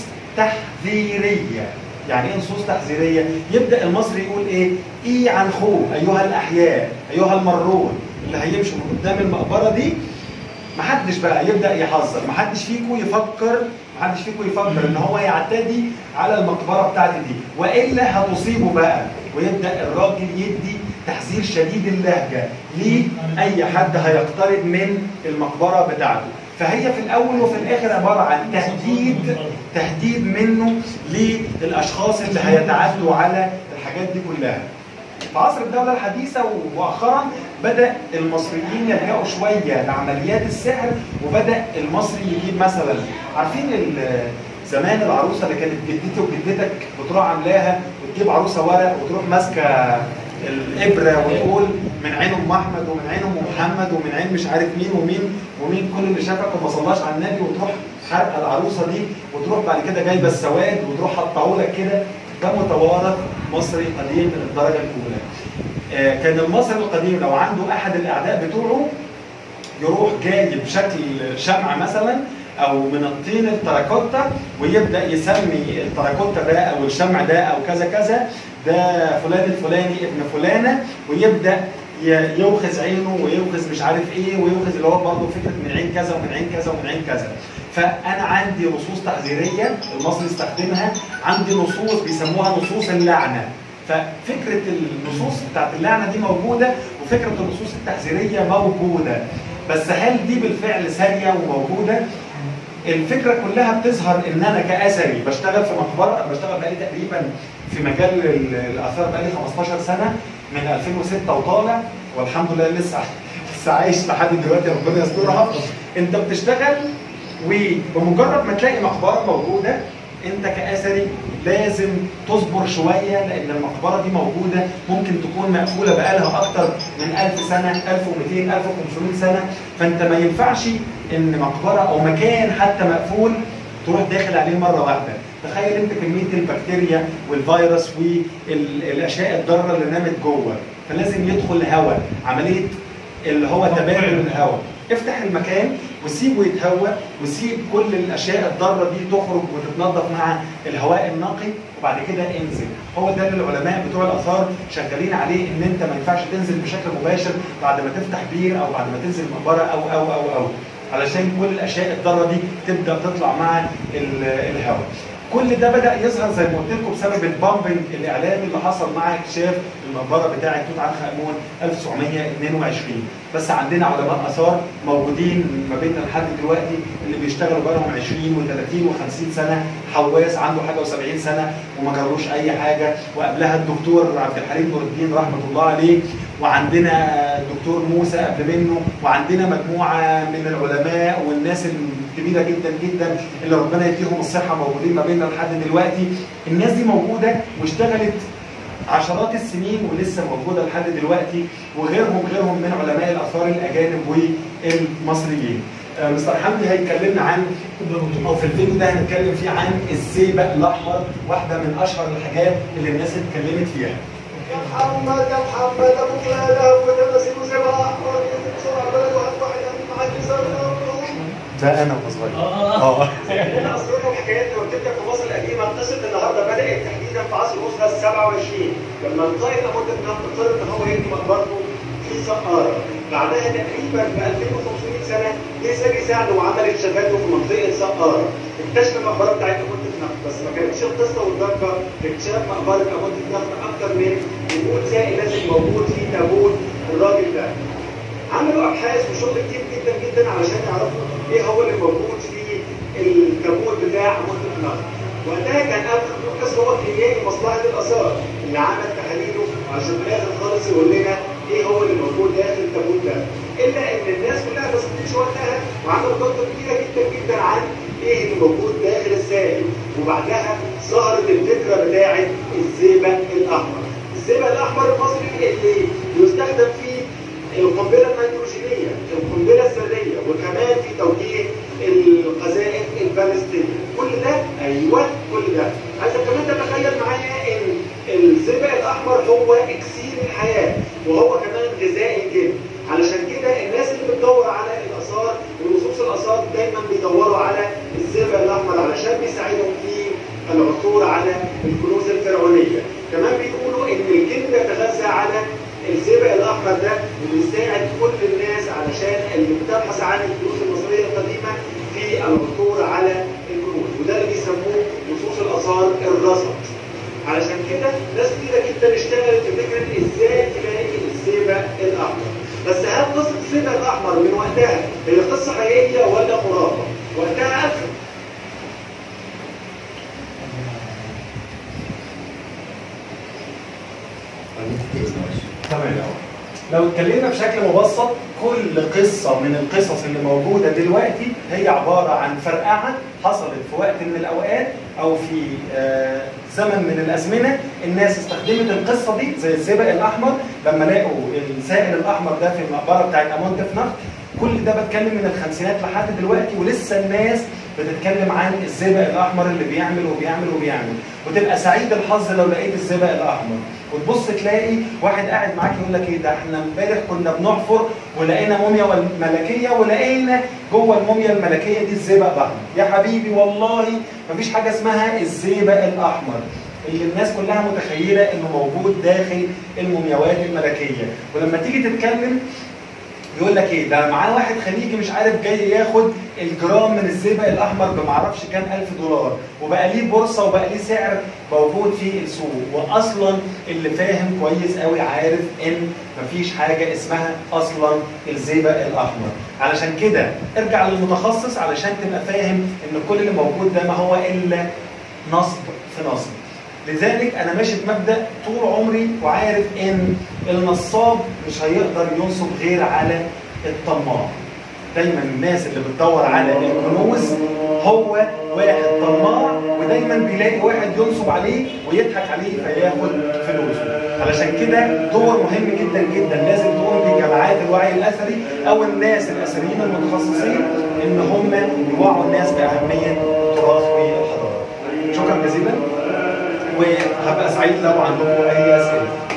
تحذيريه يعني ايه نصوص تحذيريه؟ يبدا المصري يقول ايه؟ اي عن خو ايها الاحياء ايها المرون اللي هيمشوا من قدام المقبره دي محدش بقى يبدا يحذر محدش فيكم يفكر محدش فيكم يفكر ان هو يعتدي على المقبره بتاعتي دي والا هتصيبه بقى ويبدا الراجل يدي تحذير شديد اللهجه لاي حد هيقترب من المقبره بتاعته فهي في الاول وفي الاخر عباره عن تهديد تهديد منه للاشخاص اللي هيتعدوا على الحاجات دي كلها في عصر الدولة الحديثة ومؤخرا بدأ المصريين يلجأوا شوية لعمليات السحر وبدأ المصري يجيب مثلا عارفين ال- زمان العروسة اللي كانت جدتي وجدتك بتروح عاملاها وتجيب عروسة ورق وتروح ماسكة الإبرة وتقول من عين أم أحمد ومن عين أم محمد ومن عين مش عارف مين ومين ومين كل اللي شافك وما صلاش على النبي وتروح حرقة العروسة دي وتروح بعد كده جايبة السواد وتروح حطاه لك كده ده متوارث مصري قديم من الدرجه الاولى. آه، كان المصري القديم لو عنده احد الاعداء بتوعه يروح جايب شكل شمع مثلا او من الطين التراكوتا ويبدا يسمي التراكوتا ده او الشمع ده او كذا كذا ده فلان الفلاني ابن فلانه ويبدا ي- يوخز عينه ويوخز مش عارف ايه ويوخز اللي هو برضه فكره من عين كذا ومن عين كذا ومن عين كذا فانا عندي نصوص تحذيريه المصري استخدمها عندي نصوص بيسموها نصوص اللعنه ففكره النصوص بتاعت اللعنه دي موجوده وفكره النصوص التحذيريه موجوده بس هل دي بالفعل ساريه وموجوده؟ الفكره كلها بتظهر ان انا كاثري بشتغل في مقبره أنا بشتغل بقالي تقريبا في مجال ال- الاثار بقالي 15 سنه من 2006 وطالع والحمد لله لسه لسه عايش لحد دلوقتي ربنا يسترها انت بتشتغل وبمجرد ما تلاقي مقبره موجوده انت كاثري لازم تصبر شويه لان المقبره دي موجوده ممكن تكون مقفوله بقالها اكتر من 1000 سنه 1200 1500 سنه فانت ما ينفعش ان مقبره او مكان حتى مقفول تروح داخل عليه مره واحده تخيل انت كميه البكتيريا والفيروس والاشياء الضاره اللي نامت جوه فلازم يدخل هواء عمليه اللي هو تبادل الهواء افتح المكان وسيبه يتهوى وسيب كل الاشياء الضاره دي تخرج وتتنظف مع الهواء النقي وبعد كده انزل هو ده اللي العلماء بتوع الاثار شغالين عليه ان انت ما ينفعش تنزل بشكل مباشر بعد ما تفتح بير او بعد ما تنزل مقبره او او او او علشان كل الاشياء الضاره دي تبدا تطلع مع ال- الهواء كل ده بدا يظهر زي ما قلت لكم بسبب البامبنج الاعلامي اللي حصل مع اكتشاف المقبره بتاعه توت عنخ امون 1922 بس عندنا علماء اثار موجودين ما بيننا لحد دلوقتي اللي بيشتغلوا بقالهم 20 و30 و50 سنه حواس عنده حاجه و70 سنه وما جروش اي حاجه وقبلها الدكتور عبد الحليم نور الدين رحمه الله عليه وعندنا الدكتور موسى قبل منه وعندنا مجموعه من العلماء والناس الكبيره جدا جدا اللي ربنا يديهم الصحه موجودين ما بيننا لحد دلوقتي الناس دي موجوده واشتغلت عشرات السنين ولسه موجوده لحد دلوقتي وغيرهم غيرهم من علماء الاثار الاجانب والمصريين. آه، مستر حمدي هيكلمنا عن او في الفيديو ده هنتكلم فيه عن الزيبق الاحمر واحده من اشهر الحاجات اللي الناس اتكلمت فيها. يا محمد يا محمد ابوك لا ذهب وتمسك زبا احمر بسرعه بلد واحد واحد معاك بسرعه ده انا وانا صغير. اه اه هنا اسرارنا وحكاياتنا وبتبدا في مصر القديمه قصه النهارده بدات تحديدا في عصر الاسره ال 27 لما القائد لابد النهضه قرر ان هو يبني مقبرته في سقاره بعدها تقريبا ب 2500 سنه جه سامي سعد وعمل اكتشافاته في منطقه سقاره اكتشف المقبره بتاعت امونت نخل بس ما كانتش القصه والضجه اكتشاف مقبره امونت نخل اكتر من وجود سائل لازم موجود في تابوت الراجل ده عملوا ابحاث وشغل كتير جدا جدا علشان يعرفوا ايه هو اللي موجود في التابوت بتاع عمود النهر وقتها كان ابو لوكاس هو كيميائي مصلحه الاثار اللي عمل تحاليله عشان في الاخر خالص يقول لنا ايه هو اللي موجود داخل التابوت ده الا ان الناس كلها ما سكتتش وقتها وعملوا ضجه كبيره جدا جدا عن ايه اللي موجود داخل السائل وبعدها ظهرت الفكره بتاعه الزئبق الاحمر الزئبق الاحمر المصري اللي يستخدم فيه القنبله النيتروجينيه، القنبله الذريه، وكمان في توجيه القذائف البالستيه، كل ده ايوه كل ده، عايزك كمان تتخيل معايا ان الزئبق الاحمر هو اكسير الحياه، وهو كمان غذاء الجن، علشان كده الناس اللي بتدور على الاثار ونصوص الاثار دايما بيدوروا على الزئبق الاحمر علشان بيساعدهم في العثور على الكنوز الفرعونيه، كمان بيقولوا ان الجن بيتغذى على الزئبق الاحمر ده وبيساعد كل الناس علشان اللي بتبحث عن الكنوز المصريه القديمه في العثور على الكنوز وده اللي بيسموه نصوص الاثار الرصد علشان كده ناس كتيره جدا اشتغلت في فكره ازاي تلاقي الزئبق الاحمر بس هل قصه الزئبق الاحمر من وقتها هي قصه حقيقيه ولا خرافه؟ وقتها أفهم تمام لو اتكلمنا بشكل مبسط كل قصة من القصص اللي موجودة دلوقتي هي عبارة عن فرقعة حصلت في وقت من الأوقات أو في آه، زمن من الأزمنة الناس استخدمت القصة دي زي الزئبق الأحمر لما لقوا السائل الأحمر ده في المقبرة بتاعت أمونت في نخل كل ده بتكلم من الخمسينات لحد دلوقتي ولسه الناس بتتكلم عن الزئبق الاحمر اللي بيعمل وبيعمل وبيعمل وتبقى سعيد الحظ لو لقيت الزئبق الاحمر وتبص تلاقي واحد قاعد معاك يقول لك ايه ده احنا امبارح كنا بنحفر ولقينا موميا ملكيه ولقينا جوه الموميا الملكيه دي الزئبق الاحمر يا حبيبي والله مفيش حاجه اسمها الزئبق الاحمر اللي الناس كلها متخيله انه موجود داخل المومياوات الملكيه ولما تيجي تتكلم يقول لك ايه ده معاه واحد خليجي مش عارف جاي ياخد الجرام من الزئبق الاحمر بمعرفش كام الف دولار وبقى ليه بورصه وبقى ليه سعر موجود في السوق واصلا اللي فاهم كويس قوي عارف ان مفيش حاجه اسمها اصلا الزئبق الاحمر علشان كده ارجع للمتخصص علشان تبقى فاهم ان كل اللي موجود ده ما هو الا نصب في نصب لذلك انا ماشي بمبدا طول عمري وعارف ان النصاب مش هيقدر ينصب غير على الطماع دايما الناس اللي بتدور على الكنوز هو واحد طماع ودايما بيلاقي واحد ينصب عليه ويضحك عليه فياخد فلوسه علشان كده دور مهم جدا جدا لازم تقوم بجماعات الوعي الاثري او الناس الاثريين المتخصصين ان هم يوعوا الناس باهميه التراث والحضاره شكرا جزيلا وهبقى سعيد لو عندكم اي اسئله